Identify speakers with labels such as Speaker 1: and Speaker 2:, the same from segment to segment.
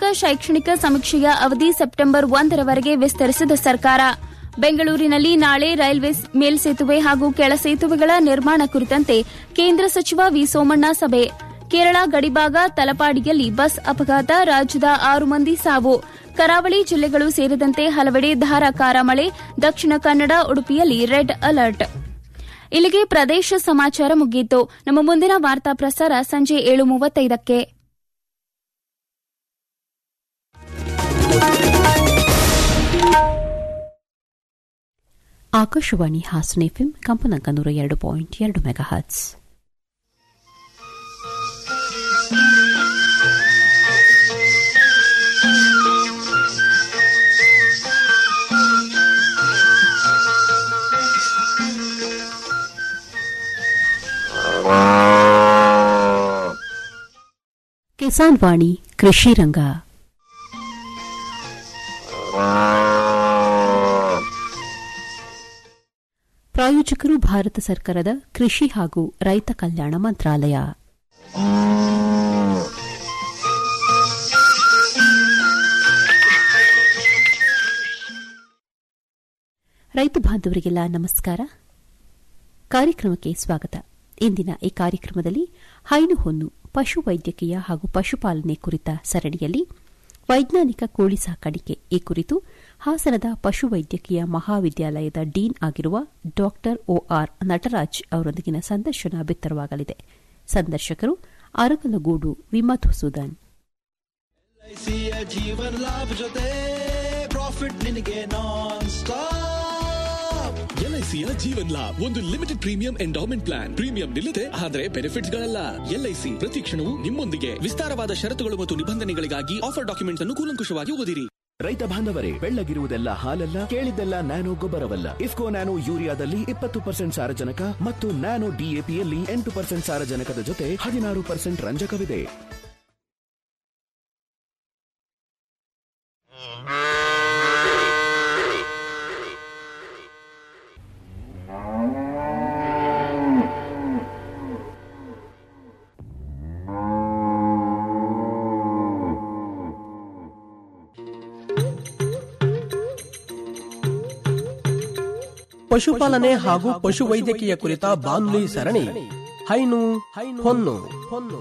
Speaker 1: ವಾರ್ಷಿಕ ಶೈಕ್ಷಣಿಕ ಸಮೀಕ್ಷೆಯ ಅವಧಿ ಸೆಪ್ಟೆಂಬರ್ ಒಂದರವರೆಗೆ ವಿಸ್ತರಿಸಿದ ಸರ್ಕಾರ ಬೆಂಗಳೂರಿನಲ್ಲಿ ನಾಳೆ ರೈಲ್ವೆ ಮೇಲ್ಸೇತುವೆ ಹಾಗೂ ಕೆಳಸೇತುವೆಗಳ ನಿರ್ಮಾಣ ಕುರಿತಂತೆ ಕೇಂದ್ರ ಸಚಿವ ವಿ ಸೋಮಣ್ಣ ಸಭೆ ಕೇರಳ ಗಡಿಭಾಗ ತಲಪಾಡಿಯಲ್ಲಿ ಬಸ್ ಅಪಘಾತ ರಾಜ್ಯದ ಆರು ಮಂದಿ ಸಾವು ಕರಾವಳಿ ಜಿಲ್ಲೆಗಳು ಸೇರಿದಂತೆ ಹಲವೆಡೆ ಧಾರಾಕಾರ ಮಳೆ ದಕ್ಷಿಣ ಕನ್ನಡ ಉಡುಪಿಯಲ್ಲಿ ರೆಡ್ ಅಲರ್ಟ್ ಇಲ್ಲಿಗೆ ಪ್ರದೇಶ ಸಮಾಚಾರ ಮುಗಿಯಿತು ನಮ್ಮ ಮುಂದಿನ ವಾರ್ತಾ ಪ್ರಸಾರ ಸಂಜೆ ಏಳು ಮೂವತ್ತೈದಕ್ಕೆ
Speaker 2: ಆಕಾಶವಾಣಿ ಹಾಸನ ಎಫ್ಎಂ ಕಂಪನಾಂಕ ನೂರ ಎರಡು ಪಾಯಿಂಟ್ ಎರಡು ಮೆಗಾ ಹರ್ಟ್ಸ್ ಕಿಸಾನ್ ವಾಣಿ ಕೃಷಿ ರಂಗ ಪ್ರಾಯೋಜಕರು ಭಾರತ ಸರ್ಕಾರದ ಕೃಷಿ ಹಾಗೂ ರೈತ ಕಲ್ಯಾಣ ಮಂತ್ರಾಲಯ ರೈತ ಬಾಂಧವರಿಗೆಲ್ಲ ನಮಸ್ಕಾರ ಕಾರ್ಯಕ್ರಮಕ್ಕೆ ಸ್ವಾಗತ ಇಂದಿನ ಈ ಕಾರ್ಯಕ್ರಮದಲ್ಲಿ ಹೈನು ಹೊನ್ನು ಪಶು ವೈದ್ಯಕೀಯ ಹಾಗೂ ಪಶುಪಾಲನೆ ಕುರಿತ ಸರಣಿಯಲ್ಲಿ ವೈಜ್ಞಾನಿಕ ಕೋಳಿ ಸಾಕಾಣಿಕೆ ಈ ಕುರಿತು ಹಾಸನದ ಪಶುವೈದ್ಯಕೀಯ ಮಹಾವಿದ್ಯಾಲಯದ ಡೀನ್ ಆಗಿರುವ ಡಾಕ್ಟರ್ ಒಆರ್ ನಟರಾಜ್ ಅವರೊಂದಿಗಿನ ಸಂದರ್ಶನ ಬಿತ್ತರವಾಗಲಿದೆ ಸಂದರ್ಶಕರು ಅರಕಲಗೂಡು ವಿಮಧುಸೂದನ್
Speaker 3: ಎಲ್ಐಸಿಯ ಜೀವನ್ ಲಾಭ ಜೊತೆ ಪ್ರಾಫಿಟ್ ನಿನಗೆ ನಾನ್ ಸ್ಟಾಪ್
Speaker 4: ಎಲ್ಐಸಿಯ ಜೀವನ್ ಲಾಭ್ ಒಂದು limited premium endowment plan premium ನಿಲ್ಲದೆ ಆದರೆ ಬೆನಿಫಿಟ್ಸ್ ಗಳಲ್ಲ ಎಲ್ಐಸಿ ಪ್ರತಿ ಕ್ಷಣವೂ ನಿಮ್ಮೊಂದಿಗೆ ವಿಸ್ತಾರವಾದ ಷರತ್ತುಗಳು ಮತ್ತು ನಿಬಂಧನೆಗಳಿಗಾಗಿ ಆಫರ್ ಡಾಕ್ಯುಮೆಂಟ್ಸ್ ಅನ್ನು ಕೂಲಂಕುಷವಾಗಿ ಓದಿರಿ
Speaker 5: ರೈತ ಬಾಂಧವರೇ ಬೆಳ್ಳಗಿರುವುದೆಲ್ಲ ಹಾಲಲ್ಲ ಕೇಳಿದ್ದೆಲ್ಲ ನ್ಯಾನೋ ಗೊಬ್ಬರವಲ್ಲ ಇಫ್ಕೋ ನ್ಯಾನೋ ಯೂರಿಯಾದಲ್ಲಿ ಇಪ್ಪತ್ತು ಪರ್ಸೆಂಟ್ ಸಾರಜನಕ ಮತ್ತು ನ್ಯಾನೋ ಡಿಎಪಿಯಲ್ಲಿ ಎಂಟು ಪರ್ಸೆಂಟ್ ಸಾರಜನಕದ ಜೊತೆ ಹದಿನಾರು ಪರ್ಸೆಂಟ್ ರಂಜಕವಿದೆ
Speaker 6: ಪಶುಪಾಲನೆ ಹಾಗೂ ಪಶುವೈದ್ಯಕೀಯ ಕುರಿತ ಬಾನುಲಿ ಸರಣಿ ಹೈನು ಹೊನ್ನು ಹೊನ್ನು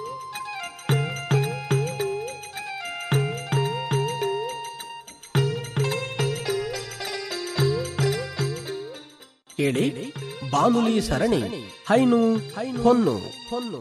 Speaker 6: ಕೇಳಿ ಬಾನುಲಿ ಸರಣಿ ಹೈನು ಹೊನ್ನು ಹೊನ್ನು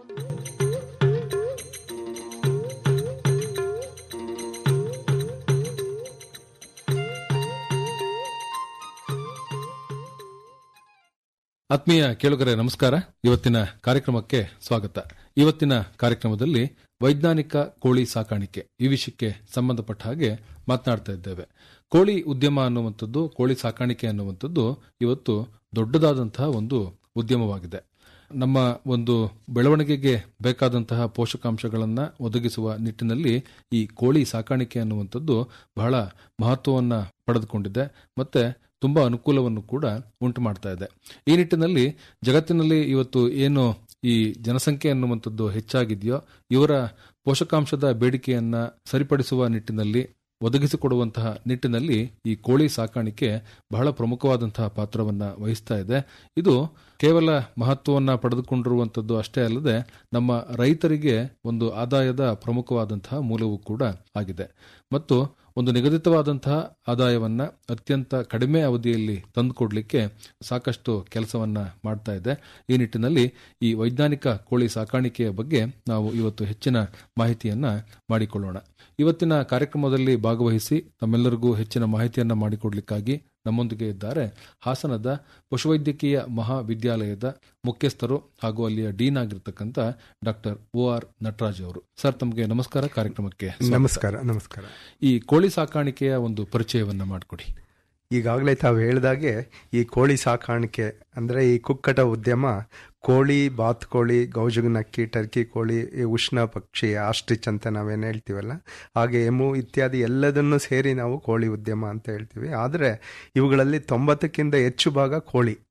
Speaker 7: ಆತ್ಮೀಯ ಕೇಳುಗರೆ ನಮಸ್ಕಾರ ಇವತ್ತಿನ ಕಾರ್ಯಕ್ರಮಕ್ಕೆ ಸ್ವಾಗತ ಇವತ್ತಿನ ಕಾರ್ಯಕ್ರಮದಲ್ಲಿ ವೈಜ್ಞಾನಿಕ ಕೋಳಿ ಸಾಕಾಣಿಕೆ ಈ ವಿಷಯಕ್ಕೆ ಸಂಬಂಧಪಟ್ಟ ಹಾಗೆ ಮಾತನಾಡ್ತಾ ಇದ್ದೇವೆ ಕೋಳಿ ಉದ್ಯಮ ಅನ್ನುವಂಥದ್ದು ಕೋಳಿ ಸಾಕಾಣಿಕೆ ಅನ್ನುವಂಥದ್ದು ಇವತ್ತು ದೊಡ್ಡದಾದಂತಹ ಒಂದು ಉದ್ಯಮವಾಗಿದೆ ನಮ್ಮ ಒಂದು ಬೆಳವಣಿಗೆಗೆ ಬೇಕಾದಂತಹ ಪೋಷಕಾಂಶಗಳನ್ನು ಒದಗಿಸುವ ನಿಟ್ಟಿನಲ್ಲಿ ಈ ಕೋಳಿ ಸಾಕಾಣಿಕೆ ಅನ್ನುವಂಥದ್ದು ಬಹಳ ಮಹತ್ವವನ್ನು ಪಡೆದುಕೊಂಡಿದೆ ಮತ್ತೆ ತುಂಬಾ ಅನುಕೂಲವನ್ನು ಕೂಡ ಉಂಟು ಮಾಡ್ತಾ ಇದೆ ಈ ನಿಟ್ಟಿನಲ್ಲಿ ಜಗತ್ತಿನಲ್ಲಿ ಇವತ್ತು ಏನು ಈ ಜನಸಂಖ್ಯೆ ಅನ್ನುವಂಥದ್ದು ಹೆಚ್ಚಾಗಿದೆಯೋ ಇವರ ಪೋಷಕಾಂಶದ ಬೇಡಿಕೆಯನ್ನ ಸರಿಪಡಿಸುವ ನಿಟ್ಟಿನಲ್ಲಿ ಒದಗಿಸಿಕೊಡುವಂತಹ ನಿಟ್ಟಿನಲ್ಲಿ ಈ ಕೋಳಿ ಸಾಕಾಣಿಕೆ ಬಹಳ ಪ್ರಮುಖವಾದಂತಹ ಪಾತ್ರವನ್ನ ವಹಿಸ್ತಾ ಇದೆ ಇದು ಕೇವಲ ಮಹತ್ವವನ್ನ ಪಡೆದುಕೊಂಡಿರುವಂಥದ್ದು ಅಷ್ಟೇ ಅಲ್ಲದೆ ನಮ್ಮ ರೈತರಿಗೆ ಒಂದು ಆದಾಯದ ಪ್ರಮುಖವಾದಂತಹ ಮೂಲವೂ ಕೂಡ ಆಗಿದೆ ಮತ್ತು ಒಂದು ನಿಗದಿತವಾದಂತಹ ಆದಾಯವನ್ನ ಅತ್ಯಂತ ಕಡಿಮೆ ಅವಧಿಯಲ್ಲಿ ತಂದುಕೊಡ್ಲಿಕ್ಕೆ ಸಾಕಷ್ಟು ಕೆಲಸವನ್ನ ಮಾಡ್ತಾ ಇದೆ ಈ ನಿಟ್ಟಿನಲ್ಲಿ ಈ ವೈಜ್ಞಾನಿಕ ಕೋಳಿ ಸಾಕಾಣಿಕೆಯ ಬಗ್ಗೆ ನಾವು ಇವತ್ತು ಹೆಚ್ಚಿನ ಮಾಹಿತಿಯನ್ನ ಮಾಡಿಕೊಳ್ಳೋಣ ಇವತ್ತಿನ ಕಾರ್ಯಕ್ರಮದಲ್ಲಿ ಭಾಗವಹಿಸಿ ತಮ್ಮೆಲ್ಲರಿಗೂ ಹೆಚ್ಚಿನ ಮಾಹಿತಿಯನ್ನ ಮಾಡಿಕೊಡ್ಲಿಕ್ಕಾಗಿ ನಮ್ಮೊಂದಿಗೆ ಇದ್ದಾರೆ ಹಾಸನದ ಪಶುವೈದ್ಯಕೀಯ ಮಹಾವಿದ್ಯಾಲಯದ ಮುಖ್ಯಸ್ಥರು ಹಾಗೂ ಅಲ್ಲಿಯ ಡೀನ್ ಆಗಿರ್ತಕ್ಕಂಥ ಡಾಕ್ಟರ್ ಒ ಆರ್ ನಟರಾಜ್ ಅವರು ಸರ್ ತಮಗೆ ನಮಸ್ಕಾರ ಕಾರ್ಯಕ್ರಮಕ್ಕೆ ಸ್ವಾಗತ.
Speaker 8: ನಮಸ್ಕಾರ ನಮಸ್ಕಾರ
Speaker 7: ಈ ಕೋಳಿ ಸಾಕಾಣಿಕೆಯ ಒಂದು ಪರಿಚಯವನ್ನ ಮಾಡಿಕೊಡಿ
Speaker 8: ಈಗಾಗಲೇ ತಾವು ಹೇಳಿದಾಗೆ ಈ ಕೋಳಿ ಸಾಕಾಣಿಕೆ ಅಂದರೆ ಈ ಕುಕ್ಕಟ ಉದ್ಯಮ ಕೋಳಿ ಬಾತುಕೋಳಿ ಗೌಜುಗನಕ್ಕಿ ಟರ್ಕಿ ಕೋಳಿ ಈ ಉಷ್ಣ ಪಕ್ಷಿ ಆಸ್ಟ್ರಿಚ್ ಅಂತ ನಾವೇನು ಹೇಳ್ತೀವಲ್ಲ ಹಾಗೆ ಎಮು ಇತ್ಯಾದಿ ಎಲ್ಲದನ್ನು ಸೇರಿ ನಾವು ಕೋಳಿ ಉದ್ಯಮ ಅಂತ ಹೇಳ್ತೀವಿ ಆದರೆ ಇವುಗಳಲ್ಲಿ ತೊಂಬತ್ತಕ್ಕಿಂತ ಹೆಚ್ಚು ಭಾಗ ಕೋಳಿ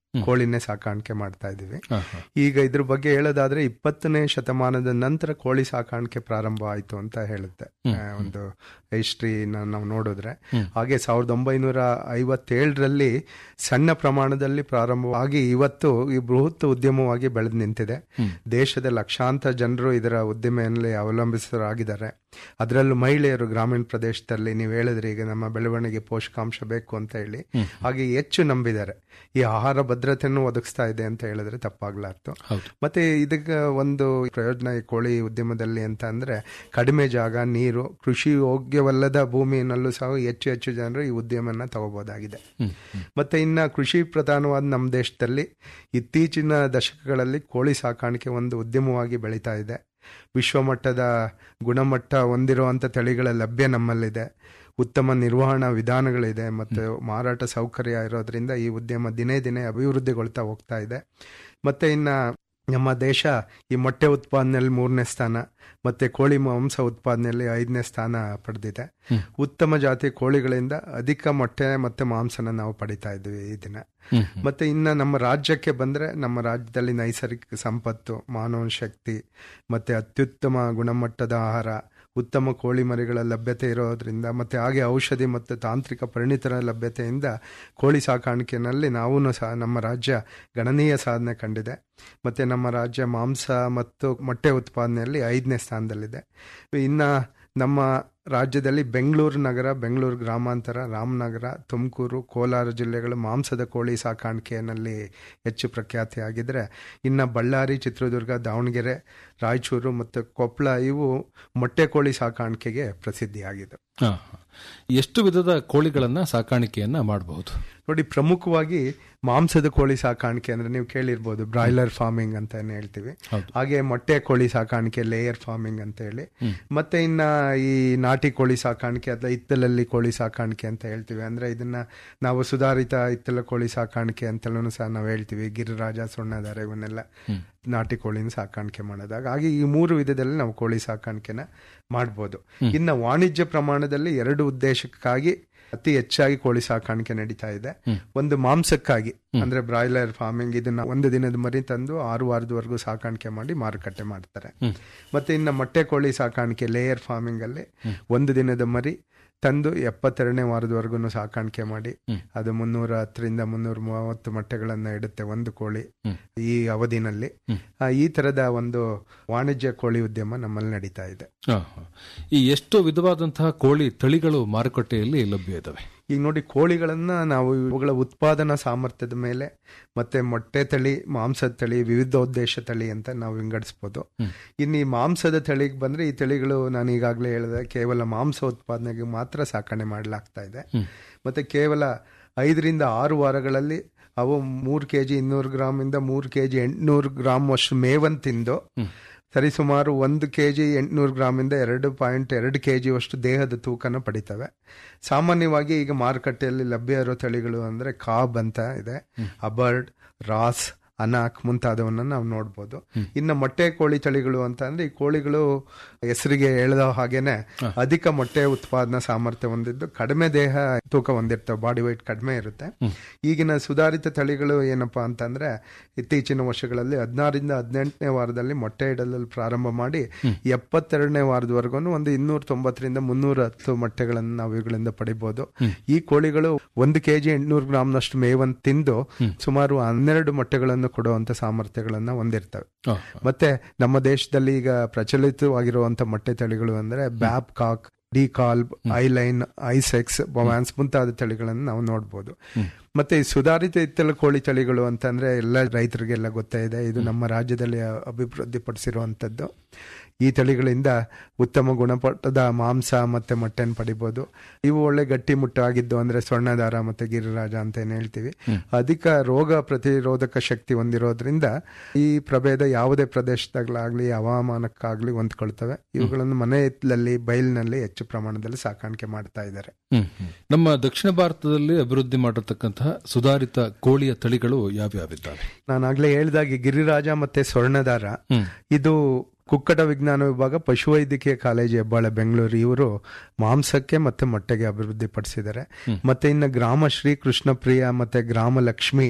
Speaker 8: ಕೋಳಿನೇ ಸಾಕಾಣಿಕೆ ಮಾಡ್ತಾ ಇದೀವಿ ಈಗ ಇದ್ರ ಬಗ್ಗೆ ಹೇಳೋದಾದ್ರೆ ಇಪ್ಪತ್ತನೇ ಶತಮಾನದ ನಂತರ ಕೋಳಿ ಸಾಕಾಣಿಕೆ ಪ್ರಾರಂಭ ಆಯ್ತು ಅಂತ ಹೇಳುತ್ತೆ ಆ, ಒಂದು ಹಿಸ್ಟ್ರಿ ನಾವು ನೋಡಿದ್ರೆ ಹಾಗೆ ಸಾವಿರದ ಒಂಬೈನೂರ ಐವತ್ತೇಳರಲ್ಲಿ ಸಣ್ಣ ಪ್ರಮಾಣದಲ್ಲಿ ಪ್ರಾರಂಭವಾಗಿ ಇವತ್ತು ಈ ಬೃಹತ್ ಉದ್ಯಮವಾಗಿ ಬೆಳೆದು ನಿಂತಿದೆ ದೇಶದ ಲಕ್ಷಾಂತರ ಜನರು ಇದರ ಉದ್ದಿಮೆಯಲ್ಲಿ ಅವಲಂಬಿತರಾಗಿದ್ದಾರೆ ಅದರಲ್ಲೂ ಮಹಿಳೆಯರು ಗ್ರಾಮೀಣ ಪ್ರದೇಶದಲ್ಲಿ ನೀವು ಹೇಳಿದ್ರಿ ಈಗ ನಮ್ಮ ಬೆಳವಣಿಗೆ ಪೋಷಕಾಂಶ ಬೇಕು ಅಂತ ಹೇಳಿ ಹಾಗೆ ಹೆಚ್ಚು ನಂಬಿದ್ದಾರೆ ಈ ಆಹಾರ ಭದ್ರತೆಯನ್ನು ಒದಗಿಸ್ತಾ ಇದೆ ಅಂತ ಹೇಳಿದ್ರೆ ತಪ್ಪಾಗ್ಲಾರ್ದು ಮತ್ತೆ ಇದಕ್ಕೆ ಒಂದು ಪ್ರಯೋಜನ ಈ ಕೋಳಿ ಉದ್ಯಮದಲ್ಲಿ ಅಂತ ಅಂದ್ರೆ ಕಡಿಮೆ ಜಾಗ ನೀರು ಕೃಷಿ ಯೋಗ್ಯವಲ್ಲದ ಭೂಮಿಯಲ್ಲೂ ಸಹ ಹೆಚ್ಚು ಹೆಚ್ಚು ಜನರು ಈ ಉದ್ಯಮನ ತಗೋಬಹುದಾಗಿದೆ ಮತ್ತೆ ಇನ್ನ ಕೃಷಿ ಪ್ರಧಾನವಾದ ನಮ್ಮ ದೇಶದಲ್ಲಿ ಇತ್ತೀಚಿನ ದಶಕಗಳಲ್ಲಿ ಕೋಳಿ ಸಾಕಾಣಿಕೆ ಒಂದು ಉದ್ಯಮವಾಗಿ ಬೆಳೀತಾ ಇದೆ ವಿಶ್ವಮಟ್ಟದ ಗುಣಮಟ್ಟ ಹೊಂದಿರುವಂಥ ತಳಿಗಳ ಲಭ್ಯ ನಮ್ಮಲ್ಲಿದೆ ಉತ್ತಮ ನಿರ್ವಹಣಾ ವಿಧಾನಗಳಿದೆ ಮತ್ತು ಮಾರಾಟ ಸೌಕರ್ಯ ಇರೋದ್ರಿಂದ ಈ ಉದ್ಯಮ ದಿನೇ ದಿನೇ ಅಭಿವೃದ್ಧಿಗೊಳ್ತಾ ಹೋಗ್ತಾ ಇದೆ ಮತ್ತೆ ಇನ್ನ ನಮ್ಮ ದೇಶ ಈ ಮೊಟ್ಟೆ ಉತ್ಪಾದನೆಯಲ್ಲಿ ಮೂರನೇ ಸ್ಥಾನ ಮತ್ತೆ ಕೋಳಿ ಮಾಂಸ ಉತ್ಪಾದನೆಯಲ್ಲಿ ಐದನೇ ಸ್ಥಾನ ಪಡೆದಿದೆ ಉತ್ತಮ ಜಾತಿ ಕೋಳಿಗಳಿಂದ ಅಧಿಕ ಮೊಟ್ಟೆ ಮತ್ತೆ ಮಾಂಸನ ನಾವು ಪಡಿತಾ ಇದ್ವಿ ಈ ದಿನ ಮತ್ತೆ ಇನ್ನ ನಮ್ಮ ರಾಜ್ಯಕ್ಕೆ ಬಂದ್ರೆ ನಮ್ಮ ರಾಜ್ಯದಲ್ಲಿ ನೈಸರ್ಗಿಕ ಸಂಪತ್ತು ಮಾನವ ಶಕ್ತಿ ಮತ್ತೆ ಅತ್ಯುತ್ತಮ ಗುಣಮಟ್ಟದ ಆಹಾರ ಉತ್ತಮ ಕೋಳಿ ಮರಿಗಳ ಲಭ್ಯತೆ ಇರೋದ್ರಿಂದ ಮತ್ತೆ ಹಾಗೆ ಔಷಧಿ ಮತ್ತು ತಾಂತ್ರಿಕ ಪರಿಣಿತರ ಲಭ್ಯತೆಯಿಂದ ಕೋಳಿ ಸಾಕಾಣಿಕೆಯಲ್ಲಿ ನಾವೂ ಸಹ ನಮ್ಮ ರಾಜ್ಯ ಗಣನೀಯ ಸಾಧನೆ ಕಂಡಿದೆ ಮತ್ತೆ ನಮ್ಮ ರಾಜ್ಯ ಮಾಂಸ ಮತ್ತು ಮೊಟ್ಟೆ ಉತ್ಪಾದನೆಯಲ್ಲಿ ಐದನೇ ಸ್ಥಾನದಲ್ಲಿದೆ ಇನ್ನ ನಮ್ಮ ರಾಜ್ಯದಲ್ಲಿ ಬೆಂಗಳೂರು ನಗರ ಬೆಂಗಳೂರು ಗ್ರಾಮಾಂತರ ರಾಮನಗರ ತುಮಕೂರು ಕೋಲಾರ ಜಿಲ್ಲೆಗಳು ಮಾಂಸದ ಕೋಳಿ ಸಾಕಾಣಿಕೆಯಲ್ಲಿ ಹೆಚ್ಚು ಪ್ರಖ್ಯಾತಿಯಾಗಿದ್ರೆ ಇನ್ನು ಬಳ್ಳಾರಿ ಚಿತ್ರದುರ್ಗ ದಾವಣಗೆರೆ ರಾಯಚೂರು ಮತ್ತು ಕೊಪ್ಪಳ ಇವು ಮೊಟ್ಟೆ ಕೋಳಿ ಸಾಕಾಣಿಕೆಗೆ ಪ್ರಸಿದ್ಧಿಯಾಗಿದೆ
Speaker 7: ಹಾ, ಹಾ. ಎಷ್ಟು ವಿಧದ ಕೋಳಿಗಳನ್ನ ಸಾಕಾಣಿಕೆಯನ್ನ ಮಾಡಬಹುದು
Speaker 8: ನೋಡಿ ಪ್ರಮುಖವಾಗಿ ಮಾಂಸದ ಕೋಳಿ ಸಾಕಾಣಿಕೆ ಅಂದ್ರೆ ನೀವು ಕೇಳಿರ್ಬೋದು ಬ್ರಾಯ್ಲರ್ ಫಾರ್ಮಿಂಗ್ ಅಂತ ಏನ್ ಹೇಳ್ತೀವಿ ಹಾಗೆ ಮೊಟ್ಟೆ ಕೋಳಿ ಸಾಕಾಣಿಕೆ ಲೇಯರ್ ಫಾರ್ಮಿಂಗ್ ಅಂತ ಹೇಳಿ ಮತ್ತೆ ಇನ್ನ ಈ ನಾಟಿ ಕೋಳಿ ಸಾಕಾಣಿಕೆ ಅಥವಾ ಇತ್ತಲಲ್ಲಿ ಕೋಳಿ ಸಾಕಾಣಿಕೆ ಅಂತ ಹೇಳ್ತೀವಿ ಅಂದ್ರೆ ಇದನ್ನ ನಾವು ಸುಧಾರಿತ ಇತ್ತಲ ಕೋಳಿ ಸಾಕಾಣಿಕೆ ಅಂತಲೂ ಸಹ ನಾವು ಹೇಳ್ತೀವಿ ಗಿರಿರಾಜ ಸುಣ್ಣದಾರ ಇವನ್ನೆಲ್ಲ ನಾಟಿ ಕೋಳಿನ ಸಾಕಾಣಿಕೆ ಮಾಡೋದಾಗ ಹಾಗೆ ಈ ಮೂರು ವಿಧದಲ್ಲಿ ನಾವು ಕೋಳಿ ಸಾಕಾಣಿಕೆನ ಮಾಡ್ಬೋದು ಇನ್ನು ವಾಣಿಜ್ಯ ಪ್ರಮಾಣದಲ್ಲಿ ಎರಡು ಉದ್ದೇಶಕ್ಕಾಗಿ ಅತಿ ಹೆಚ್ಚಾಗಿ ಕೋಳಿ ಸಾಕಾಣಿಕೆ ನಡೀತಾ ಇದೆ ಒಂದು ಮಾಂಸಕ್ಕಾಗಿ ಅಂದ್ರೆ ಬ್ರಾಯ್ಲರ್ ಫಾರ್ಮಿಂಗ್ ಇದನ್ನ ಒಂದು ದಿನದ ಮರಿ ತಂದು ಆರು ವಾರದವರೆಗೂ ಸಾಕಾಣಿಕೆ ಮಾಡಿ ಮಾರುಕಟ್ಟೆ ಮಾಡ್ತಾರೆ ಮತ್ತೆ ಇನ್ನು ಮೊಟ್ಟೆ ಕೋಳಿ ಸಾಕಾಣಿಕೆ ಲೇಯರ್ ಫಾರ್ಮಿಂಗ್ ಅಲ್ಲಿ ಒಂದು ದಿನದ ಮರಿ ತಂದು ಎಪ್ಪತ್ತೆರಡನೇ ವಾರದವರೆಗೂ ಸಾಕಾಣಿಕೆ ಮಾಡಿ ಅದು ಮುನ್ನೂರ ಹತ್ತರಿಂದ ಮುನ್ನೂರ ಮೂವತ್ತು ಮೊಟ್ಟೆಗಳನ್ನ ಇಡುತ್ತೆ ಒಂದು ಕೋಳಿ ಈ ಅವಧಿನಲ್ಲಿ ಆ, ಈ ತರದ ಒಂದು ವಾಣಿಜ್ಯ ಕೋಳಿ ಉದ್ಯಮ ನಮ್ಮಲ್ಲಿ ನಡೀತಾ ಇದೆ
Speaker 7: ಹಾ, ಹಾ. ಈ ಎಷ್ಟು ವಿಧವಾದಂತಹ ಕೋಳಿ ತಳಿಗಳು ಮಾರುಕಟ್ಟೆಯಲ್ಲಿ ಲಭ್ಯ ಇದಾವೆ
Speaker 8: ಈಗ ನೋಡಿ ಕೋಳಿಗಳನ್ನ ನಾವು ಇವುಗಳ ಉತ್ಪಾದನಾ ಸಾಮರ್ಥ್ಯದ ಮೇಲೆ ಮತ್ತೆ ಮೊಟ್ಟೆ ತಳಿ ಮಾಂಸದ ತಳಿ ವಿವಿಧೋದ್ದೇಶ ತಳಿ ಅಂತ ನಾವು ವಿಂಗಡಿಸ್ಬೋದು ಇನ್ನು ಈ ಮಾಂಸದ ತಳಿಗೆ ಬಂದ್ರೆ ಈ ತಳಿಗಳು ನಾನು ಈಗಾಗಲೇ ಹೇಳಿದೆ ಕೇವಲ ಮಾಂಸ ಉತ್ಪಾದನೆಗೆ ಮಾತ್ರ ಸಾಕಣೆ ಮಾಡಲಾಗ್ತಾ ಇದೆ ಮತ್ತೆ ಕೇವಲ ಐದರಿಂದ ಆರು ವಾರಗಳಲ್ಲಿ ಅವು ಮೂರು ಕೆ ಜಿ ಇನ್ನೂರು ಗ್ರಾಮ್ ಇಂದ ಮೂರು ಕೆ ಜಿ ಎಂಟುನೂರು ಗ್ರಾಮ್ ಅಷ್ಟು ಮೇವನ್ ತಿಂದು ಸರಿಸುಮಾರು ಒಂದು ಕೆ ಜಿ ಎಂಟುನೂರು ಗ್ರಾಮಿಂದ ಎರಡು ಪಾಯಿಂಟ್ ಎರಡು ಕೆ ಜಿಯಷ್ಟು ದೇಹದ ತೂಕನ ಪಡಿತವೆ ಸಾಮಾನ್ಯವಾಗಿ ಈಗ ಮಾರುಕಟ್ಟೆಯಲ್ಲಿ ಲಭ್ಯ ಇರೋ ತಳಿಗಳು ಅಂದ್ರೆ ಕಾಬ್ ಅಂತ ಇದೆ ಅಬರ್ಡ್ ರಾಸ್ ಅನಾಕ್ ಮುಂತಾದವನ್ನ ನಾವು ನೋಡ್ಬೋದು ಇನ್ನು ಮೊಟ್ಟೆ ಕೋಳಿ ತಳಿಗಳು ಅಂತ ಅಂದ್ರೆ ಈ ಕೋಳಿಗಳು ಹೆಸರಿಗೆ ಹೇಳಿದ ಹಾಗೇನೆ ಅಧಿಕ ಮೊಟ್ಟೆ ಉತ್ಪಾದನಾ ಸಾಮರ್ಥ್ಯ ಹೊಂದಿದ್ದು ಕಡಿಮೆ ದೇಹ ತೂಕ ಹೊಂದಿರ್ತವೆ ಬಾಡಿ weight ಕಡಿಮೆ ಇರುತ್ತೆ ಈಗಿನ ಸುಧಾರಿತ ತಳಿಗಳು ಏನಪ್ಪಾ ಅಂತಂದ್ರೆ ಇತ್ತೀಚಿನ ವರ್ಷಗಳಲ್ಲಿ ಹದಿನಾರರಿಂದ ಹದಿನೆಂಟನೇ ವಾರದಲ್ಲಿ ಮೊಟ್ಟೆ ಇಡಲು ಪ್ರಾರಂಭ ಮಾಡಿ ಎಪ್ಪತ್ತೆರಡನೇ ವಾರದವರೆಗೂ ಒಂದು ಇನ್ನೂರ ತೊಂಬತ್ತರಿಂದ ಮುನ್ನೂರ ಹತ್ತು ಮೊಟ್ಟೆಗಳನ್ನು ನಾವು ಇವುಗಳಿಂದ ಪಡಿಬಹುದು ಈ ಕೋಳಿಗಳು ಒಂದು ಕೆಜಿ ಎಂಟುನೂರು ಗ್ರಾಮ್ನಷ್ಟು ಮೇವನ್ನು ತಿಂದು ಸುಮಾರು ಹನ್ನೆರಡು ಮೊಟ್ಟೆಗಳನ್ನು ಕೊಡುವಂತ ಸಾಮರ್ಥ್ಯಗಳನ್ನ ಹೊಂದಿರ್ತವೆ
Speaker 7: ಹಾ,
Speaker 8: ಮತ್ತೆ ನಮ್ಮ ದೇಶದಲ್ಲಿ ಈಗ ಪ್ರಚಲಿತವಾಗಿರುವಂತ ಮೊಟ್ಟೆ ತಳಿಗಳು ಅಂದ್ರೆ ಬ್ಯಾಬ್ ಕಾಕ್ ಡಿ ಕಾಲ್ಬ್ ಐಲೈನ್ ಐಸೆಕ್ಸ್ ಬೊವಾನ್ಸ್ ಮುಂತಾದ ತಳಿಗಳನ್ನು ನಾವು ನೋಡ್ಬೋದು ಮತ್ತೆ ಈ ಸುಧಾರಿತ ಇತ್ತಲ ಕೋಳಿ ತಳಿಗಳು ಅಂತಂದ್ರೆ ಎಲ್ಲ ರೈತರಿಗೆಲ್ಲ ಗೊತ್ತೇ ಇದೆ ಇದು ನಮ್ಮ ರಾಜ್ಯದಲ್ಲಿ ಅಭಿವೃದ್ಧಿಪಡಿಸಿರುವಂತದ್ದು ಈ ತಳಿಗಳಿಂದ ಉತ್ತಮ ಗುಣಮಟ್ಟದ ಮಾಂಸ ಮತ್ತೆ ಮೊಟ್ಟೆನ ಪಡಿಬಹುದು ಇವು ಒಳ್ಳೆ ಗಟ್ಟಿ ಮುಟ್ಟಾಗಿದ್ದು ಅಂದ್ರೆ ಸ್ವರ್ಣದಾರ ಮತ್ತೆ ಗಿರಿರಾಜ ಅಂತ ಏನ್ ಹೇಳ್ತೀವಿ ಅಧಿಕ ರೋಗ ಪ್ರತಿರೋಧಕ ಶಕ್ತಿ ಹೊಂದಿರೋದ್ರಿಂದ ಈ ಪ್ರಭೇದ ಯಾವುದೇ ಪ್ರದೇಶದಾಗ್ಲಾಗ್ಲಿ ಹವಾಮಾನಕ್ಕಾಗ್ಲಿ ಹೊಂದ್ಕೊಳ್ತವೆ ಇವುಗಳನ್ನು ಮನೆ ಹಿತ್ತಲಲ್ಲಿ ಬಯಲಿನಲ್ಲಿ ಹೆಚ್ಚು ಪ್ರಮಾಣದಲ್ಲಿ ಸಾಕಾಣಿಕೆ ಮಾಡ್ತಾ ಇದ್ದಾರೆ
Speaker 7: ಹ್ಮ್, ಹ್ಮ್. ನಮ್ಮ ದಕ್ಷಿಣ ಭಾರತದಲ್ಲಿ ಅಭಿವೃದ್ಧಿ ಮಾಡಿರ್ತಕ್ಕಂತಹ ಸುಧಾರಿತ ಕೋಳಿಯ ತಳಿಗಳು ಯಾವ್ಯಾವಿದ್ದಾವೆ
Speaker 8: ನಾನಾಗ್ಲೇ ಹೇಳ್ದಾಗೆ ಗಿರಿರಾಜ ಮತ್ತೆ ಸ್ವರ್ಣದಾರ ಇದು ಕುಕ್ಕಟ ವಿಜ್ಞಾನ ವಿಭಾಗ ಪಶುವೈದ್ಯಕೀಯ ಕಾಲೇಜು ಹೆಬ್ಬಾಳೆ ಬೆಂಗಳೂರು ಇವರು ಮಾಂಸಕ್ಕೆ ಮತ್ತೆ ಮೊಟ್ಟೆಗೆ ಅಭಿವೃದ್ಧಿ ಪಡಿಸಿದ್ದಾರೆ ಮತ್ತೆ ಇನ್ನು ಗ್ರಾಮ ಶ್ರೀ ಕೃಷ್ಣ ಪ್ರಿಯ ಮತ್ತೆ ಗ್ರಾಮ ಲಕ್ಷ್ಮಿ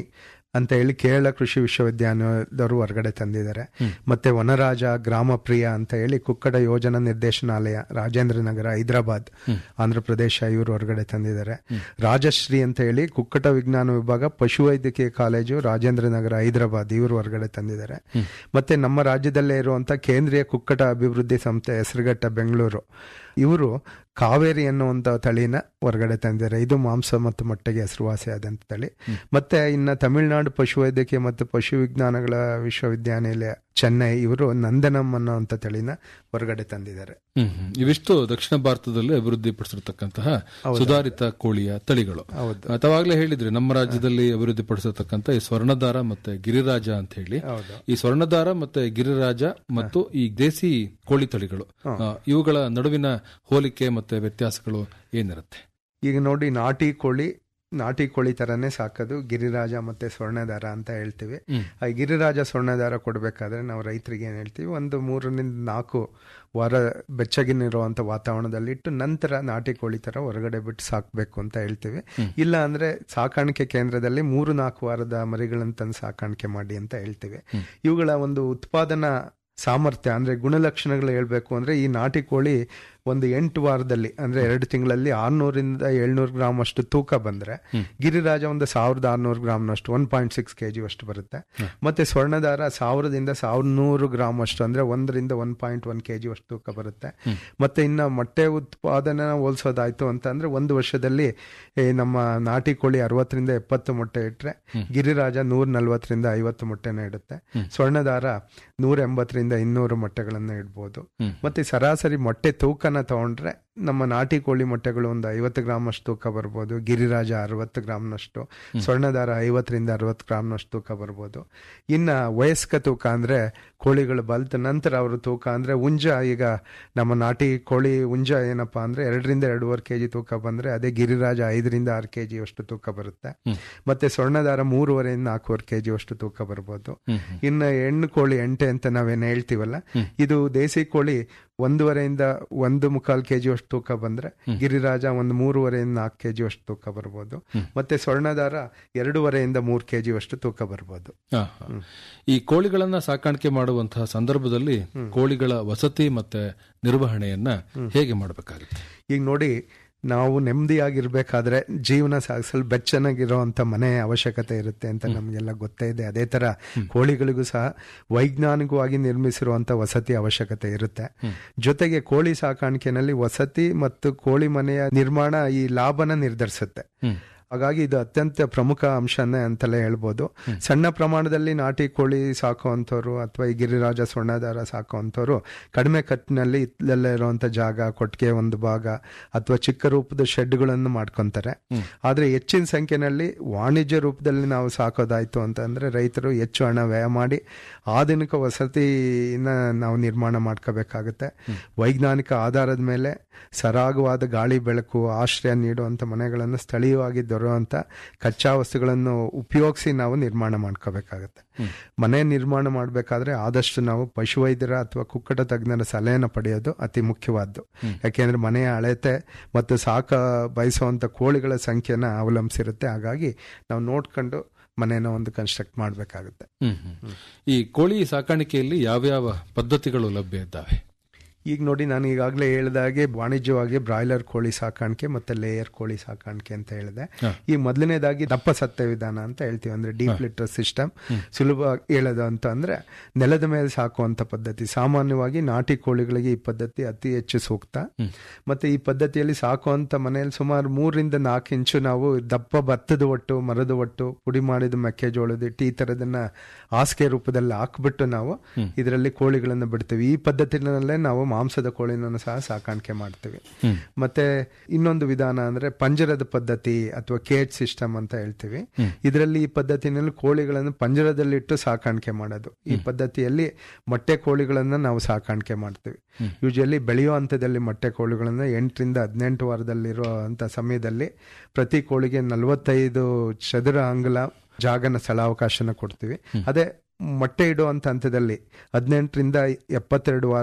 Speaker 8: ಅಂತ ಹೇಳಿ ಕೇರಳ ಕೃಷಿ ವಿಶ್ವವಿದ್ಯಾಲಯದವರು ಹೊರಗಡೆ ತಂದಿದ್ದಾರೆ ಮತ್ತೆ ವನರಾಜ ಗ್ರಾಮ ಪ್ರಿಯ ಅಂತ ಹೇಳಿ ಕುಕ್ಕಡ ಯೋಜನಾ ನಿರ್ದೇಶನಾಲಯ ರಾಜೇಂದ್ರ ನಗರ ಹೈದರಾಬಾದ್ ಆಂಧ್ರ ಪ್ರದೇಶ ಇವರು ಹೊರಗಡೆ ತಂದಿದ್ದಾರೆ ರಾಜಶ್ರೀ ಅಂತ ಹೇಳಿ ಕುಕ್ಕಟ ವಿಜ್ಞಾನ ವಿಭಾಗ ಪಶುವೈದ್ಯಕೀಯ ಕಾಲೇಜು ರಾಜೇಂದ್ರ ನಗರ ಹೈದರಾಬಾದ್ ಇವರು ಹೊರಗಡೆ ತಂದಿದ್ದಾರೆ ಮತ್ತೆ ನಮ್ಮ ರಾಜ್ಯದಲ್ಲೇ ಇರುವಂತ ಕೇಂದ್ರೀಯ ಕುಕ್ಕಟ ಅಭಿವೃದ್ಧಿ ಸಂಸ್ಥೆ ಹೆಸರುಘಟ್ಟ ಬೆಂಗಳೂರು ಇವರು ಕಾವೇರಿ ಅನ್ನುವಂತ ತಳಿನ ಹೊರಗಡೆ ತಂದಿದ್ದಾರೆ ಇದು ಮಾಂಸ ಮತ್ತು ಮೊಟ್ಟೆಗೆ ಹೆಸರುವಾಸಿಯಾದಂತ ತಳಿ ಮತ್ತೆ ಇನ್ನ ತಮಿಳುನಾಡು ಪಶುವೈದ್ಯಕೀಯ ಮತ್ತು ಪಶು ವಿಜ್ಞಾನಗಳ ವಿಶ್ವವಿದ್ಯಾನಿಲಯ ಚೆನ್ನೈ ಇವರು ನಂದನಂ ಅನ್ನುವಂತ ತಳಿನ ಹೊರಗಡೆ ತಂದಿದ್ದಾರೆ
Speaker 7: ಹ್ಮ್ ಹ್ಮ್. ಇವಿಷ್ಟು ದಕ್ಷಿಣ ಭಾರತದಲ್ಲಿ ಅಭಿವೃದ್ಧಿಪಡಿಸಿರ್ತಕ್ಕಂತಹ ಸುಧಾರಿತ ಕೋಳಿಯ ತಳಿಗಳು
Speaker 8: ಹೌದು.
Speaker 7: ತಾವಾಗ್ಲೇ ಹೇಳಿದ್ರಿ ನಮ್ಮ ರಾಜ್ಯದಲ್ಲಿ ಅಭಿವೃದ್ಧಿಪಡಿಸಿರ್ತಕ್ಕಂಥ ಈ ಸ್ವರ್ಣದಾರ ಮತ್ತೆ ಗಿರಿರಾಜ ಅಂತ ಹೇಳಿ
Speaker 8: ಹೌದು.
Speaker 7: ಈ ಸ್ವರ್ಣದಾರ ಮತ್ತೆ ಗಿರಿರಾಜ ಮತ್ತು ಈ ದೇಸಿ ಕೋಳಿ ತಳಿಗಳು ಆ, ಇವುಗಳ ನಡುವಿನ ಹೋಲಿಕೆ ಮತ್ತೆ ವ್ಯತ್ಯಾಸಗಳು ಏನಿರುತ್ತೆ
Speaker 8: ಈಗ ನೋಡಿ ನಾಟಿ ಕೋಳಿ ನಾಟಿ ಕೋಳಿ ತರನೇ ಸಾಕೋದು ಗಿರಿರಾಜ ಮತ್ತೆ ಸ್ವರ್ಣದಾರ ಅಂತ ಹೇಳ್ತೀವಿ ಆ ಗಿರಿರಾಜ ಸ್ವರ್ಣದಾರ ಕೊಡಬೇಕಾದ್ರೆ ನಾವು ರೈತರಿಗೆ ಏನ್ ಹೇಳ್ತೀವಿ ಒಂದು ಮೂರರಿಂದ ನಾಲ್ಕು ವಾರ ಬೆಚ್ಚಗಿನಿರುವಂತ ವಾತಾವರಣದಲ್ಲಿ ಇಟ್ಟು ನಂತರ ನಾಟಿ ಕೋಳಿ ತರ ಹೊರಗಡೆ ಬಿಟ್ಟು ಸಾಕ್ಬೇಕು ಅಂತ ಹೇಳ್ತೀವಿ ಇಲ್ಲ ಅಂದ್ರೆ ಸಾಕಾಣಿಕೆ ಕೇಂದ್ರದಲ್ಲಿ ಮೂರು ನಾಲ್ಕು ವಾರದ ಮರಿಗಳನ್ನ ತಂದು ಸಾಕಾಣಿಕೆ ಮಾಡಿ ಅಂತ ಹೇಳ್ತೀವಿ ಇವುಗಳ ಒಂದು ಉತ್ಪಾದನಾ ಸಾಮರ್ಥ್ಯ ಅಂದ್ರೆ ಗುಣಲಕ್ಷಣಗಳು ಹೇಳ್ಬೇಕು ಅಂದ್ರೆ ಈ ನಾಟಿ ಕೋಳಿ ಒಂದು ಎಂಟು ವಾರದಲ್ಲಿ ಅಂದ್ರೆ ಎರಡು ತಿಂಗಳಲ್ಲಿ ಆರ್ನೂರಿಂದ ಏಳ್ನೂರು ಗ್ರಾಮ್ ಅಷ್ಟು ತೂಕ ಬಂದ್ರೆ ಗಿರಿರಾಜ ಒಂದು ಸಾವಿರದ ಆರ್ನೂರು ಗ್ರಾಮ್ನಷ್ಟು ಒನ್ ಪಾಯಿಂಟ್ ಸಿಕ್ಸ್ ಕೆಜಿ ಅಷ್ಟು ಬರುತ್ತೆ ಮತ್ತೆ ಸ್ವರ್ಣದಾರ ಸಾವಿರದಿಂದ ಸಾವಿರದ ನೂರು ಗ್ರಾಮ್ ಅಷ್ಟು ಅಂದ್ರೆ ಒಂದರಿಂದ ಒನ್ ಪಾಯಿಂಟ್ ಒನ್ ಕೆಜಿ ಅಷ್ಟು ತೂಕ ಬರುತ್ತೆ ಮತ್ತೆ ಇನ್ನ ಮೊಟ್ಟೆ ಉತ್ಪಾದನೆ ಹೋಲಿಸೋದಾಯ್ತು ಅಂತ ಅಂದ್ರೆ ಒಂದು ವರ್ಷದಲ್ಲಿ ಈ ನಮ್ಮ ನಾಟಿ ಕೋಳಿ ಅರವತ್ತರಿಂದ ಎಪ್ಪತ್ತು ಮೊಟ್ಟೆ ಇಟ್ರೆ ಗಿರಿರಾಜ ನೂರ ನಲ್ವತ್ತರಿಂದ ಐವತ್ತು ಮೊಟ್ಟೆನ ಇಡುತ್ತೆ ಸ್ವರ್ಣದಾರ ನೂರ ಎಂಬತ್ತರಿಂದ ಇನ್ನೂರು ಮೊಟ್ಟೆಗಳನ್ನ ಇಡ್ಬೋದು ಮತ್ತೆ ಸರಾಸರಿ ಮೊಟ್ಟೆ ತೂಕನ ತಗೊಂಡ್ರೆ ನಮ್ಮ ನಾಟಿ ಕೋಳಿ ಮೊಟ್ಟೆಗಳು ಒಂದು ಐವತ್ತು ಗ್ರಾಮ್ ಅಷ್ಟು ತೂಕ ಬರ್ಬೋದು ಗಿರಿರಾಜ ಅರವತ್ತು ಗ್ರಾಮ್ನಷ್ಟು ಸ್ವರ್ಣದಾರ ಐವತ್ತರಿಂದ ಅರವತ್ತು ಗ್ರಾಮ್ನಷ್ಟು ತೂಕ ಬರ್ಬೋದು ಇನ್ನ ವಯಸ್ಕ ತೂಕ ಅಂದ್ರೆ ಕೋಳಿಗಳು ಬಲ್ತ ನಂತರ ಅವರು ತೂಕ ಅಂದ್ರೆ ಉಂಜ ಈಗ ನಮ್ಮ ನಾಟಿ ಕೋಳಿ ಉಂಜ ಏನಪ್ಪಾ ಅಂದ್ರೆ ಎರಡರಿಂದ ಎರಡೂವರೆ ಕೆಜಿ ತೂಕ ಬಂದ್ರೆ ಅದೇ ಗಿರಿರಾಜ ಐದರಿಂದ ಆರು ಕೆಜಿ ಅಷ್ಟು ತೂಕ ಬರುತ್ತೆ ಮತ್ತೆ ಸ್ವರ್ಣದಾರ ಮೂರುವರೆಯಿಂದ ನಾಲ್ಕೂವರೆ ಕೆಜಿ ಅಷ್ಟು ತೂಕ ಬರ್ಬೋದು ಇನ್ನು ಹೆಣ್ಣು ಕೋಳಿ ಎಂಟೆ ಅಂತ ನಾವೇನ್ ಹೇಳ್ತೀವಲ್ಲ ಇದು ದೇಸಿ ಕೋಳಿ ಒಂದೂವರೆಯಿಂದ ಒಂದು ಮುಕ್ಕಾಲು ಕೆಜಿ ಅಷ್ಟು ತೂಕ ಬಂದ್ರೆ ಗಿರಿರಾಜ ಒಂದು ಮೂರುವರೆಯಿಂದ ನಾಲ್ಕು ಕೆಜಿ ಅಷ್ಟು ತೂಕ ಬರ್ಬೋದು ಮತ್ತೆ ಸ್ವರ್ಣದಾರ ಎರಡೂವರೆಯಿಂದ ಮೂರು ಕೆಜಿ ಅಷ್ಟು ತೂಕ ಬರ್ಬೋದು
Speaker 7: ಆ, ಹಾ. ಈ ಕೋಳಿಗಳನ್ನ ಸಾಕಾಣಿಕೆ ಮಾಡುವಂತಹ ಸಂದರ್ಭದಲ್ಲಿ ಕೋಳಿಗಳ ವಸತಿ ಮತ್ತೆ ನಿರ್ವಹಣೆಯನ್ನ ಹೇಗೆ ಮಾಡಬೇಕಾಗುತ್ತೆ
Speaker 8: ಈಗ ನೋಡಿ ನಾವು ನೆಮ್ಮದಿಯಾಗಿರ್ಬೇಕಾದ್ರೆ ಜೀವನ ಸಾಗಿಸಲು ಬೆಚ್ಚನಾಗಿರುವಂತ ಮನೆ ಅವಶ್ಯಕತೆ ಇರುತ್ತೆ ಅಂತ ನಮಗೆಲ್ಲ ಗೊತ್ತೇ ಇದೆ ಅದೇ ತರ ಕೋಳಿಗಳಿಗೂ ಸಹ ವೈಜ್ಞಾನಿಕವಾಗಿ ನಿರ್ಮಿಸಿರುವಂತ ವಸತಿ ಅವಶ್ಯಕತೆ ಇರುತ್ತೆ ಜೊತೆಗೆ ಕೋಳಿ ಸಾಕಾಣಿಕೆನಲ್ಲಿ ವಸತಿ ಮತ್ತು ಕೋಳಿ ಮನೆಯ ನಿರ್ಮಾಣ ಈ ಲಾಭನ ನಿರ್ಧರಿಸುತ್ತೆ ಹಾಗಾಗಿ ಇದು ಅತ್ಯಂತ ಪ್ರಮುಖ ಅಂಶನೇ ಅಂತಲೇ ಹೇಳ್ಬೋದು ಸಣ್ಣ ಪ್ರಮಾಣದಲ್ಲಿ ನಾಟಿ ಕೋಳಿ ಸಾಕುವಂಥವ್ರು ಅಥವಾ ಈ ಗಿರಿರಾಜ ಸ್ವರ್ಣದಾರ ಸಾಕುವಂಥವ್ರು ಕಡಿಮೆ ಖರ್ಚಿನಲ್ಲಿ ಇಲ್ಲಲ್ಲೇ ಇರುವಂತ ಜಾಗ ಕೊಟ್ಟಿಗೆ ಒಂದು ಭಾಗ ಅಥವಾ ಚಿಕ್ಕ ರೂಪದ ಶೆಡ್ಗಳನ್ನು ಮಾಡ್ಕೊಂತಾರೆ ಆದ್ರೆ ಹೆಚ್ಚಿನ ಸಂಖ್ಯೆನಲ್ಲಿ ವಾಣಿಜ್ಯ ರೂಪದಲ್ಲಿ ನಾವು ಸಾಕೋದಾಯ್ತು ಅಂತಂದ್ರೆ ರೈತರು ಹೆಚ್ಚು ಹಣ ವ್ಯಯ ಮಾಡಿ ಆಧುನಿಕ ವಸತಿನ ನಾವು ನಿರ್ಮಾಣ ಮಾಡ್ಕೋಬೇಕಾಗುತ್ತೆ ವೈಜ್ಞಾನಿಕ ಆಧಾರದ ಮೇಲೆ ಸರಾಗವಾದ ಗಾಳಿ ಬೆಳಕು ಆಶ್ರಯ ನೀಡುವಂತ ಮನೆಗಳನ್ನು ಸ್ಥಳೀಯವಾಗಿ ದೊರೆಯುವಂತ ಕಚ್ಚಾ ವಸ್ತುಗಳನ್ನು ಉಪಯೋಗಿಸಿ ನಾವು ನಿರ್ಮಾಣ ಮಾಡ್ಕೋಬೇಕಾಗತ್ತೆ ಮನೆ ನಿರ್ಮಾಣ ಮಾಡಬೇಕಾದ್ರೆ ಆದಷ್ಟು ನಾವು ಪಶುವೈದ್ಯರ ಅಥವಾ ಕುಕ್ಕಟ ತಜ್ಞರ ಸಲಹೆಯನ್ನು ಪಡೆಯೋದು ಅತಿ ಮುಖ್ಯವಾದ್ದು ಯಾಕೆಂದ್ರೆ ಮನೆಯ ಅಳತೆ ಮತ್ತು ಸಾಕ ಬಯಸುವಂತ ಕೋಳಿಗಳ ಸಂಖ್ಯೆನ ಅವಲಂಬಿಸಿರುತ್ತೆ ಹಾಗಾಗಿ ನಾವು ನೋಡ್ಕೊಂಡು ಮನೆನ ಒಂದು ಕನ್ಸ್ಟ್ರಕ್ಟ್ ಮಾಡಬೇಕಾಗುತ್ತೆ
Speaker 7: ಹ್ಮ್ ಹ್ಮ್. ಈ ಕೋಳಿ ಸಾಕಾಣಿಕೆಯಲ್ಲಿ ಯಾವ್ಯಾವ ಪದ್ಧತಿಗಳು ಲಭ್ಯ ಇದ್ದಾವೆ
Speaker 8: ಈಗ ನೋಡಿ ನಾನು ಈಗಾಗಲೇ ಹೇಳಿದಾಗೆ ವಾಣಿಜ್ಯವಾಗಿ ಬ್ರಾಯ್ಲರ್ ಕೋಳಿ ಸಾಕಾಣಿಕೆ ಮತ್ತೆ ಲೇಯರ್ ಕೋಳಿ ಸಾಕಾಣಿಕೆ ಅಂತ ಹೇಳಿದೆ ಈ ಮೊದಲನೇದಾಗಿ ದಪ್ಪ ಸತ್ಯ ವಿಧಾನ ಅಂತ ಹೇಳ್ತೀವಿ ಅಂದ್ರೆ ಡೀಪ್ ಲಿಟರ್ ಸಿಸ್ಟಮ್ ಸುಲಭ ಹೇಳೋದು ಅಂತ ಅಂದ್ರೆ ನೆಲದ ಮೇಲೆ ಸಾಕುವಂತ ಪದ್ಧತಿ ಸಾಮಾನ್ಯವಾಗಿ ನಾಟಿ ಕೋಳಿಗಳಿಗೆ ಈ ಪದ್ಧತಿ ಅತಿ ಹೆಚ್ಚು ಸೂಕ್ತ ಮತ್ತೆ ಈ ಪದ್ಧತಿಯಲ್ಲಿ ಸಾಕುವಂತ ಮನೆಯಲ್ಲಿ ಸುಮಾರು ಮೂರರಿಂದ ನಾಲ್ಕು ಇಂಚು ನಾವು ದಪ್ಪ ಭತ್ತದ ಒಟ್ಟು ಮರದ ಒಟ್ಟು ಪುಡಿ ಮಾಡಿದ ಮೆಕ್ಕೆಜೋಳದ ಹಿಟ್ಟು ಈ ತರದನ್ನ ಹಾಸಿಗೆ ರೂಪದಲ್ಲಿ ಹಾಕ್ಬಿಟ್ಟು ನಾವು ಇದರಲ್ಲಿ ಕೋಳಿಗಳನ್ನು ಬಿಡ್ತೀವಿ ಈ ಪದ್ಧತಿನಲ್ಲೇ ನಾವು ಮಾಂಸದ ಕೋಳಿನೂ ಸಹ ಸಾಕಾಣಿಕೆ ಮಾಡ್ತೀವಿ ಮತ್ತೆ ಇನ್ನೊಂದು ವಿಧಾನ ಅಂದ್ರೆ ಪಂಜರದ ಪದ್ಧತಿ ಅಥವಾ ಕೇಜ್ ಸಿಸ್ಟಮ್ ಅಂತ ಹೇಳ್ತೀವಿ ಇದರಲ್ಲಿ ಈ ಪದ್ಧತಿನಲ್ಲಿ ಕೋಳಿಗಳನ್ನು ಪಂಜರದಲ್ಲಿಟ್ಟು ಸಾಕಾಣಿಕೆ ಮಾಡೋದು ಈ ಪದ್ಧತಿಯಲ್ಲಿ ಮೊಟ್ಟೆ ಕೋಳಿಗಳನ್ನ ನಾವು ಸಾಕಾಣಿಕೆ ಮಾಡ್ತೀವಿ ಯೂಶಲಿ ಬೆಳೆಯೋ ಹಂತದಲ್ಲಿ ಮೊಟ್ಟೆ ಕೋಳಿಗಳನ್ನ ಎಂಟರಿಂದ ಹದಿನೆಂಟು ವಾರದಲ್ಲಿರುವಂತ ಸಮಯದಲ್ಲಿ ಪ್ರತಿ ಕೋಳಿಗೆ ನಲವತ್ತೈದು ಚದುರ ಅಂಗುಲ ಜಾಗನ ಸ್ಥಳಾವಕಾಶನ ಕೊಡ್ತೀವಿ ಅದೇ ಮೊಟ್ಟೆ ಇಡುವಂತ ಹಂತದಲ್ಲಿ ಹದಿನೆಂಟರಿಂದ ಎಪ್ಪತ್ತೆರಡು ವಾರ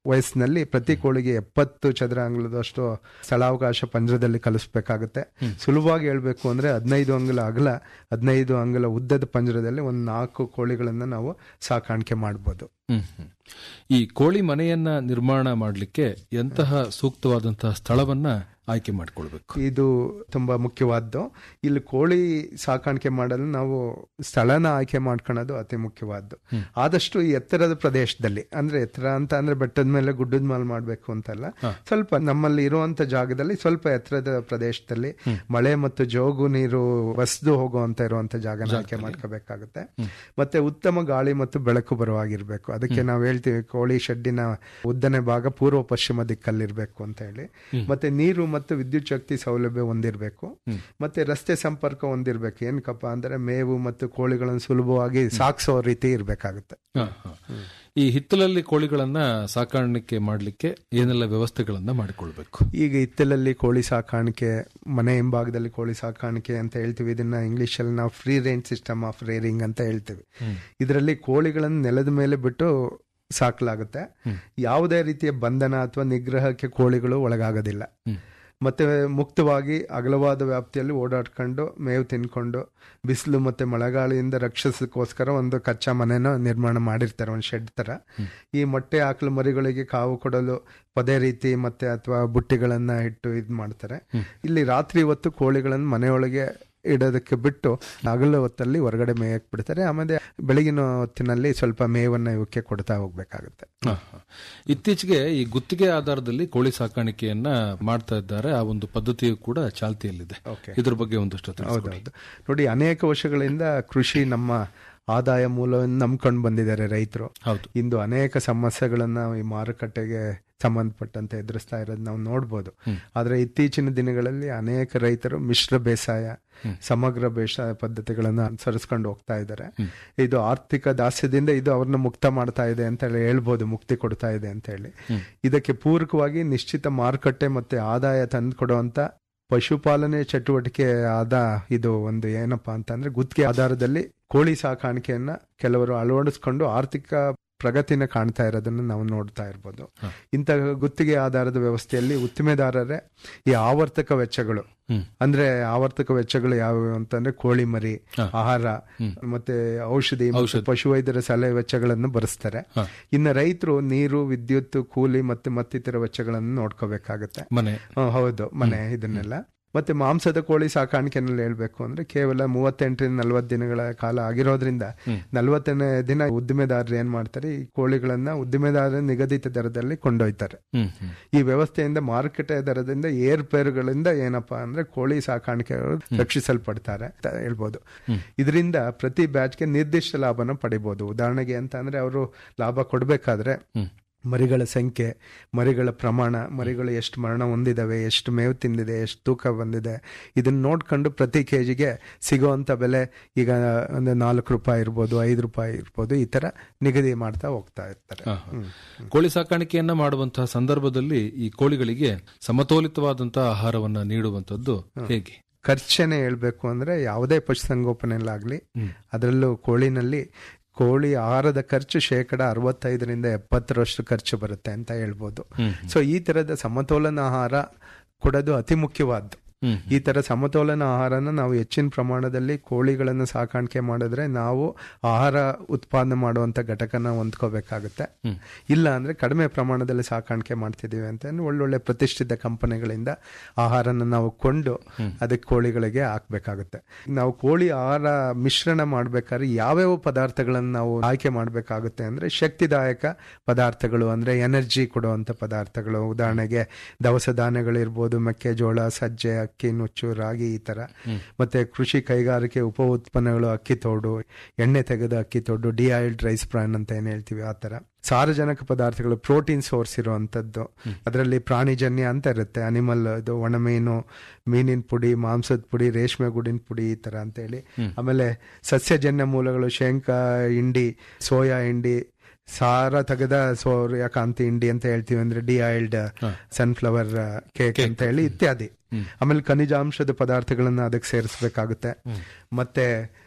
Speaker 8: ವಯಸ್ಸಿನಲ್ಲಿ ಪ್ರತಿ ಕೋಳಿಗೆ ಎಪ್ಪತ್ತು ಚದರ ಅಂಗುಲದಷ್ಟು ಸ್ಥಳಾವಕಾಶ ಪಂಜರದಲ್ಲಿ ಕಲಿಸ್ಬೇಕಾಗುತ್ತೆ ಸುಲಭವಾಗಿ ಹೇಳ್ಬೇಕು ಅಂದ್ರೆ ಹದಿನೈದು ಅಂಗುಲ ಅಗಲ ಹದಿನೈದು ಅಂಗುಲ ಉದ್ದದ ಪಂಜರದಲ್ಲಿ ಒಂದು ನಾಲ್ಕು ಕೋಳಿಗಳನ್ನ ನಾವು ಸಾಕಾಣಿಕೆ ಮಾಡ್ಬೋದು
Speaker 7: ಹ್ಮ್, ಹ್ಮ್. ಈ ಕೋಳಿ ಮನೆಯನ್ನ ನಿರ್ಮಾಣ ಮಾಡಲಿಕ್ಕೆ ಎಂತಹ ಸೂಕ್ತವಾದಂತಹ ಸ್ಥಳವನ್ನ ಆಯ್ಕೆ ಮಾಡಿಕೊಳ್ಬೇಕು
Speaker 8: ಇದು ತುಂಬಾ ಮುಖ್ಯವಾದ್ದು ಇಲ್ಲಿ ಕೋಳಿ ಸಾಕಾಣಿಕೆ ಮಾಡಲು ನಾವು ಸ್ಥಳನ ಆಯ್ಕೆ ಮಾಡ್ಕೊಳ್ಳೋದು ಅತಿ ಮುಖ್ಯವಾದ್ದು ಆದಷ್ಟು ಈ ಎತ್ತರದ ಪ್ರದೇಶದಲ್ಲಿ ಅಂದ್ರೆ ಎತ್ತರ ಅಂತ ಅಂದ್ರೆ ಬೆಟ್ಟದ ಮೇಲೆ ಗುಡ್ಡದ ಮೇಲೆ ಮಾಡ್ಬೇಕು ಅಂತಲ್ಲ ಸ್ವಲ್ಪ ನಮ್ಮಲ್ಲಿ ಇರುವಂತ ಜಾಗದಲ್ಲಿ ಸ್ವಲ್ಪ ಎತ್ತರದ ಪ್ರದೇಶದಲ್ಲಿ ಮಳೆ ಮತ್ತು ಜೋಗು ನೀರು ಬಸ್ದು ಹೋಗುವಂತ ಇರುವಂತ ಜಾಗನ ಆಯ್ಕೆ ಮಾಡ್ಕೋಬೇಕಾಗುತ್ತೆ ಮತ್ತೆ ಉತ್ತಮ ಗಾಳಿ ಮತ್ತು ಬೆಳಕು ಬರುವಾಗಿರ್ಬೇಕು ಅದಕ್ಕೆ ನಾವು ಹೇಳ್ತೀವಿ ಕೋಳಿ ಶೆಡ್ಡಿನ ಉದ್ದನೆ ಭಾಗ ಪೂರ್ವ ಪಶ್ಚಿಮ ದಿಕ್ಕಲ್ಲಿರ್ಬೇಕು ಅಂತ ಹೇಳಿ ಮತ್ತೆ ನೀರು ಮತ್ತು ವಿದ್ಯುತ್ ಶಕ್ತಿ ಸೌಲಭ್ಯ ಹೊಂದಿರಬೇಕು ಮತ್ತೆ ರಸ್ತೆ ಸಂಪರ್ಕ ಹೊಂದಿರ್ಬೇಕು ಏನಕ್ಕಪ್ಪ ಅಂದ್ರೆ ಮೇವು ಮತ್ತು ಕೋಳಿಗಳನ್ನು ಸುಲಭವಾಗಿ ಸಾಗಿಸೋ ರೀತಿ ಇರ್ಬೇಕಾಗುತ್ತೆ
Speaker 7: ಹ, ಹ. ಈ ಹಿತ್ತಲಲ್ಲಿ ಕೋಳಿಗಳನ್ನ ಸಾಕಾಣಿಕೆ ಮಾಡಲಿಕ್ಕೆ ಏನೆಲ್ಲ ವ್ಯವಸ್ಥೆಗಳನ್ನ ಮಾಡಿಕೊಳ್ಬೇಕು
Speaker 8: ಈಗ ಇತ್ತಲಲ್ಲಿ ಕೋಳಿ ಸಾಕಾಣಿಕೆ ಮನೆ ಹಿಂಭಾಗದಲ್ಲಿ ಕೋಳಿ ಸಾಕಾಣಿಕೆ ಅಂತ ಹೇಳ್ತೀವಿ ಇದನ್ನ ಇಂಗ್ಲಿಷ್ ಅಲ್ಲಿ ನಾವು free range system of rearing ಅಂತ ಹೇಳ್ತೀವಿ ಇದರಲ್ಲಿ ಕೋಳಿಗಳನ್ನು ನೆಲದ ಮೇಲೆ ಬಿಟ್ಟು ಸಾಕಲಾಗುತ್ತೆ ಯಾವುದೇ ರೀತಿಯ ಬಂಧನ ಅಥವಾ ನಿಗ್ರಹಕ್ಕೆ ಕೋಳಿಗಳು ಒಳಗಾಗೋದಿಲ್ಲ ಮತ್ತೆ ಮುಕ್ತವಾಗಿ ಅಗಲವಾದ ವ್ಯಾಪ್ತಿಯಲ್ಲಿ ಓಡಾಡ್ಕೊಂಡು ಮೇವು ತಿನ್ಕೊಂಡು ಬಿಸಿಲು ಮತ್ತೆ ಮಳೆಗಾಳಿಯಿಂದ ರಕ್ಷಿಸೋಕ್ಕೋಸ್ಕರ ಒಂದು ಕಚ್ಚಾ ಮನೆನ ನಿರ್ಮಾಣ ಮಾಡಿರ್ತಾರೆ ಒಂದು ಶೆಡ್ ತರ ಈ ಮೊಟ್ಟೆ ಆಕಳು ಮರಿಗಳಿಗೆ ಕಾವು ಕೊಡಲು ಪದೇ ರೀತಿ ಮತ್ತೆ ಅಥವಾ ಬುಟ್ಟಿಗಳನ್ನ ಇಟ್ಟು ಇದ್ ಮಾಡ್ತಾರೆ ಇಲ್ಲಿ ರಾತ್ರಿ ಹೊತ್ತು ಕೋಳಿಗಳನ್ನು ಮನೆಯೊಳಗೆ ಇಡೋದಕ್ಕೆ ಬಿಟ್ಟು ಹಗಲು ಹೊತ್ತಲ್ಲಿ ಹೊರಗಡೆ ಮೇಯಕ್ ಬಿಡ್ತಾರೆ ಆಮೇಲೆ ಬೆಳಗಿನ ಹೊತ್ತಿನಲ್ಲಿ ಸ್ವಲ್ಪ ಮೇವನ್ನ ಇವಕ್ಕೆ ಕೊಡ್ತಾ ಹೋಗ್ಬೇಕಾಗುತ್ತೆ
Speaker 7: ಹ, ಹ. ಇತ್ತೀಚೆಗೆ ಈ ಗುತ್ತಿಗೆ ಆಧಾರದಲ್ಲಿ ಕೋಳಿ ಸಾಕಾಣಿಕೆಯನ್ನ ಮಾಡ್ತಾ ಇದ್ದಾರೆ ಆ ಒಂದು ಪದ್ಧತಿಯು ಕೂಡ ಚಾಲ್ತಿಯಲ್ಲಿದೆ
Speaker 8: Okay.
Speaker 7: ಇದ್ರ ಬಗ್ಗೆ ಒಂದಷ್ಟು ತಿಳಿಸ್ಕೊಡಿ.
Speaker 8: ಹೌದೌದು ನೋಡಿ ಅನೇಕ ವರ್ಷಗಳಿಂದ ಕೃಷಿ ನಮ್ಮ ಆದಾಯ ಮೂಲವನ್ನು ನಂಬ್ಕೊಂಡು ಬಂದಿದ್ದಾರೆ ರೈತರು
Speaker 7: ಹೌದು
Speaker 8: ಇಂದು ಅನೇಕ ಸಮಸ್ಯೆಗಳನ್ನ ಈ ಮಾರುಕಟ್ಟೆಗೆ ಸಂಬಂಧಪಟ್ಟಂತೆ ಎದುರಿಸ್ತಾ ಇರೋದು ನಾವು ನೋಡ್ಬೋದು ಆದ್ರೆ ಇತ್ತೀಚಿನ ದಿನಗಳಲ್ಲಿ ಅನೇಕ ರೈತರು ಮಿಶ್ರ ಬೇಸಾಯ ಸಮಗ್ರ ಬೇಸಾಯ ಪದ್ಧತಿಗಳನ್ನ ಅನುಸರಿಸ್ಕೊಂಡು ಹೋಗ್ತಾ ಇದ್ದಾರೆ ಇದು ಆರ್ಥಿಕ ದಾಸ್ಯದಿಂದ ಇದು ಅವ್ರನ್ನ ಮುಕ್ತ ಮಾಡ್ತಾ ಇದೆ ಅಂತ ಹೇಳಿ ಹೇಳ್ಬೋದು ಮುಕ್ತಿ ಕೊಡ್ತಾ ಇದೆ ಅಂತ ಹೇಳಿ ಇದಕ್ಕೆ ಪೂರಕವಾಗಿ ನಿಶ್ಚಿತ ಮಾರುಕಟ್ಟೆ ಮತ್ತೆ ಆದಾಯ ತಂದು ಕೊಡುವಂತ ಪಶುಪಾಲನೆ ಚಟುವಟಿಕೆ ಆದ ಇದು ಒಂದು ಏನಪ್ಪಾ ಅಂತಂದ್ರೆ ಗುತ್ತಿಗೆ ಆಧಾರದಲ್ಲಿ ಕೋಳಿ ಸಾಕಾಣಿಕೆಯನ್ನ ಕೆಲವರು ಅಳವಡಿಸ್ಕೊಂಡು ಆರ್ಥಿಕ ಪ್ರಗತಿನ ಕಾಣ್ತಾ ಇರೋದನ್ನ ನಾವು ನೋಡ್ತಾ ಇರ್ಬೋದು ಇಂತಹ ಗುತ್ತಿಗೆ ಆಧಾರದ ವ್ಯವಸ್ಥೆಯಲ್ಲಿ ಉತ್ತಿಮೆದಾರರೇ ಈ ಆವರ್ತಕ ವೆಚ್ಚಗಳು ಅಂದ್ರೆ ಆವರ್ತಕ ವೆಚ್ಚಗಳು ಯಾವುವು ಅಂತಂದ್ರೆ ಕೋಳಿ ಮರಿ ಆಹಾರ ಮತ್ತೆ ಔಷಧಿ ಮತ್ತು ಪಶುವೈದ್ಯರ ಸಲಹೆ ವೆಚ್ಚಗಳನ್ನು ಭರಿಸ್ತಾರೆ ಇನ್ನು ರೈತರು ನೀರು ವಿದ್ಯುತ್ ಕೂಲಿ ಮತ್ತೆ ಮತ್ತಿತರ ವೆಚ್ಚಗಳನ್ನು ನೋಡ್ಕೋಬೇಕಾಗತ್ತೆ
Speaker 7: ಮನೆ
Speaker 8: ಹ್ಮ್, ಹೌದು ಮನೆ ಇದನ್ನೆಲ್ಲ ಮತ್ತೆ ಮಾಂಸದ ಕೋಳಿ ಸಾಕಾಣಿಕೆನಲ್ಲಿ ಹೇಳ್ಬೇಕು ಅಂದ್ರೆ ಕೇವಲ ಮೂವತ್ತೆಂಟರಿಂದ ನಲ್ವತ್ತು ದಿನಗಳ ಕಾಲ ಆಗಿರೋದ್ರಿಂದ ನಲ್ವತ್ತನೇ ದಿನ ಉದ್ದಿಮೆದಾರರು ಏನ್ ಮಾಡ್ತಾರೆ ಈ ಕೋಳಿಗಳನ್ನ ಉದ್ದಿಮೆದಾರರ ನಿಗದಿತ ದರದಲ್ಲಿ ಕೊಂಡೊಯ್ತಾರೆ
Speaker 7: ಹ್ಮ್ ಹ್ಮ್
Speaker 8: ಈ ವ್ಯವಸ್ಥೆಯಿಂದ ಮಾರುಕಟ್ಟೆ ದರದಿಂದ ಏರ್ಪೇರುಗಳಿಂದ ಏನಪ್ಪಾ ಅಂದ್ರೆ ಕೋಳಿ ಸಾಕಾಣಿಕೆಗಳು ರಕ್ಷಿಸಲ್ಪಡ್ತಾರೆ ಅಂತ ಹೇಳ್ಬೋದು ಇದರಿಂದ ಪ್ರತಿ ಬ್ಯಾಚ್ಗೆ ನಿರ್ದಿಷ್ಟ ಲಾಭನ ಪಡಿಬಹುದು ಉದಾಹರಣೆಗೆ ಅಂತ ಅಂದ್ರೆ ಅವರು ಲಾಭ ಕೊಡ್ಬೇಕಾದ್ರೆ ಮರಿಗಳ ಸಂಖ್ಯೆ ಮರಿಗಳ ಪ್ರಮಾಣ ಮರಿಗಳು ಎಷ್ಟು ಮರಣ ಹೊಂದಿದಾವೆ ಎಷ್ಟು ಮೇವು ತಿಂದಿದೆ ಎಷ್ಟು ತೂಕ ಬಂದಿದೆ ಇದನ್ನ ನೋಡ್ಕೊಂಡು ಪ್ರತಿ ಕೆಜಿಗೆ ಸಿಗುವಂತ ಬೆಲೆ ಈಗ ಒಂದು ನಾಲ್ಕು ರೂಪಾಯಿ ಇರ್ಬೋದು ಐದು ರೂಪಾಯಿ ಇರ್ಬೋದು ಈ ತರ ನಿಗದಿ ಮಾಡ್ತಾ ಹೋಗ್ತಾ ಇರ್ತಾರೆ
Speaker 7: ಹ, ಹ. ಕೋಳಿ ಸಾಕಾಣಿಕೆಯನ್ನ ಮಾಡುವಂತಹ ಸಂದರ್ಭದಲ್ಲಿ ಈ ಕೋಳಿಗಳಿಗೆ ಸಮತೋಲಿತವಾದಂತಹ ಆಹಾರವನ್ನ ನೀಡುವಂತದ್ದು ಹೇಗೆ
Speaker 8: ಖರ್ಚನೆ ಹೇಳ್ಬೇಕು ಅಂದ್ರೆ ಯಾವುದೇ ಪಶುಸಂಗೋಪನೆಯಲ್ಲಾಗ್ಲಿ ಅದರಲ್ಲೂ ಕೋಳಿನಲ್ಲಿ ಕೋಳಿ ಆಹಾರದ ಖರ್ಚು ಶೇಕಡ ಅರವತ್ತೈದರಿಂದ ಎಪ್ಪತ್ತರಷ್ಟು ಖರ್ಚು ಬರುತ್ತೆ ಅಂತ ಹೇಳ್ಬೋದು ಸೊ ಈ ತರದ ಸಮತೋಲನ ಆಹಾರ ಕೊಡೋದು ಅತಿ ಮುಖ್ಯವಾದ್ದು ಈ ತರ ಸಮತೋಲನ ಆಹಾರನ ನಾವು ಹೆಚ್ಚಿನ ಪ್ರಮಾಣದಲ್ಲಿ ಕೋಳಿಗಳನ್ನು ಸಾಕಾಣಿಕೆ ಮಾಡಿದ್ರೆ ನಾವು ಆಹಾರ ಉತ್ಪಾದನೆ ಮಾಡುವಂತ ಘಟಕನ ಹೊಂದ್ಕೋಬೇಕಾಗುತ್ತೆ ಇಲ್ಲ ಅಂದ್ರೆ ಕಡಿಮೆ ಪ್ರಮಾಣದಲ್ಲಿ ಸಾಕಾಣಿಕೆ ಮಾಡ್ತಿದೀವಿ ಅಂತ ಅಂದ್ರೆ ಒಳ್ಳೊಳ್ಳೆ ಪ್ರತಿಷ್ಠಿತ ಕಂಪನಿಗಳಿಂದ ಆಹಾರನ ನಾವು ಕೊಂಡು ಅದಕ್ಕೆ ಕೋಳಿಗಳಿಗೆ ಹಾಕ್ಬೇಕಾಗುತ್ತೆ ನಾವು ಕೋಳಿ ಆಹಾರ ಮಿಶ್ರಣ ಮಾಡ್ಬೇಕಾದ್ರೆ ಯಾವ್ಯಾವ ಪದಾರ್ಥಗಳನ್ನು ನಾವು ಆಯ್ಕೆ ಮಾಡ್ಬೇಕಾಗುತ್ತೆ ಅಂದ್ರೆ ಶಕ್ತಿದಾಯಕ ಪದಾರ್ಥಗಳು ಅಂದ್ರೆ ಎನರ್ಜಿ ಕೊಡುವಂತ ಪದಾರ್ಥಗಳು ಉದಾಹರಣೆಗೆ ದವಸ ಧಾನ್ಯಗಳಿರ್ಬೋದು ಮೆಕ್ಕೆಜೋಳ ಸಜ್ಜೆ ಅಕ್ಕಿ ನುಚ್ಚು ರಾಗಿ ಈ ತರ ಮತ್ತೆ ಕೃಷಿ ಕೈಗಾರಿಕೆ ಉಪ ಉತ್ಪನ್ನಗಳು ಅಕ್ಕಿ ತೋಡು ಎಣ್ಣೆ ತೆಗೆದ ಅಕ್ಕಿ ತೋಡು ಡಿಐಲ್ಡ್ ರೈಸ್ ಬ್ರಾನ್ ಅಂತ ಏನ್ ಹೇಳ್ತೀವಿ ಆ ತರ ಸಾರಜನಕ ಪದಾರ್ಥಗಳು ಪ್ರೋಟೀನ್ ಸೋರ್ಸ್ ಇರುವಂತದ್ದು ಅದರಲ್ಲಿ ಪ್ರಾಣಿಜನ್ಯ ಅಂತ ಇರುತ್ತೆ ಅನಿಮಲ್ ಇದು ಒಣಮೀನು ಮೀನಿನ ಪುಡಿ ಮಾಂಸದ ಪುಡಿ ರೇಷ್ಮೆ ಗುಡಿನ ಪುಡಿ ಈ ತರ ಅಂತ ಹೇಳಿ ಆಮೇಲೆ ಸಸ್ಯಜನ್ಯ ಮೂಲಗಳು ಶೇಂಗಾ ಹಿಂಡಿ ಸೋಯಾ ಹಿಂಡಿ ಸಾರ ತೆಗೆದ ಸೂರ್ಯಕಾಂತಿ ಹಿಂಡಿ ಅಂತ ಹೇಳ್ತೀವಿ ಅಂದ್ರೆ ಡಿಐಲ್ಡ್ ಸನ್ಫ್ಲವರ್ ಕೇಕ್ ಅಂತ ಹೇಳಿ ಇತ್ಯಾದಿ ಆಮೇಲೆ ಖನಿಜಾಂಶದ ಪದಾರ್ಥಗಳನ್ನ ಅದಕ್ಕೆ ಸೇರಿಸಬೇಕಾಗುತ್ತೆ ಮತ್ತೆ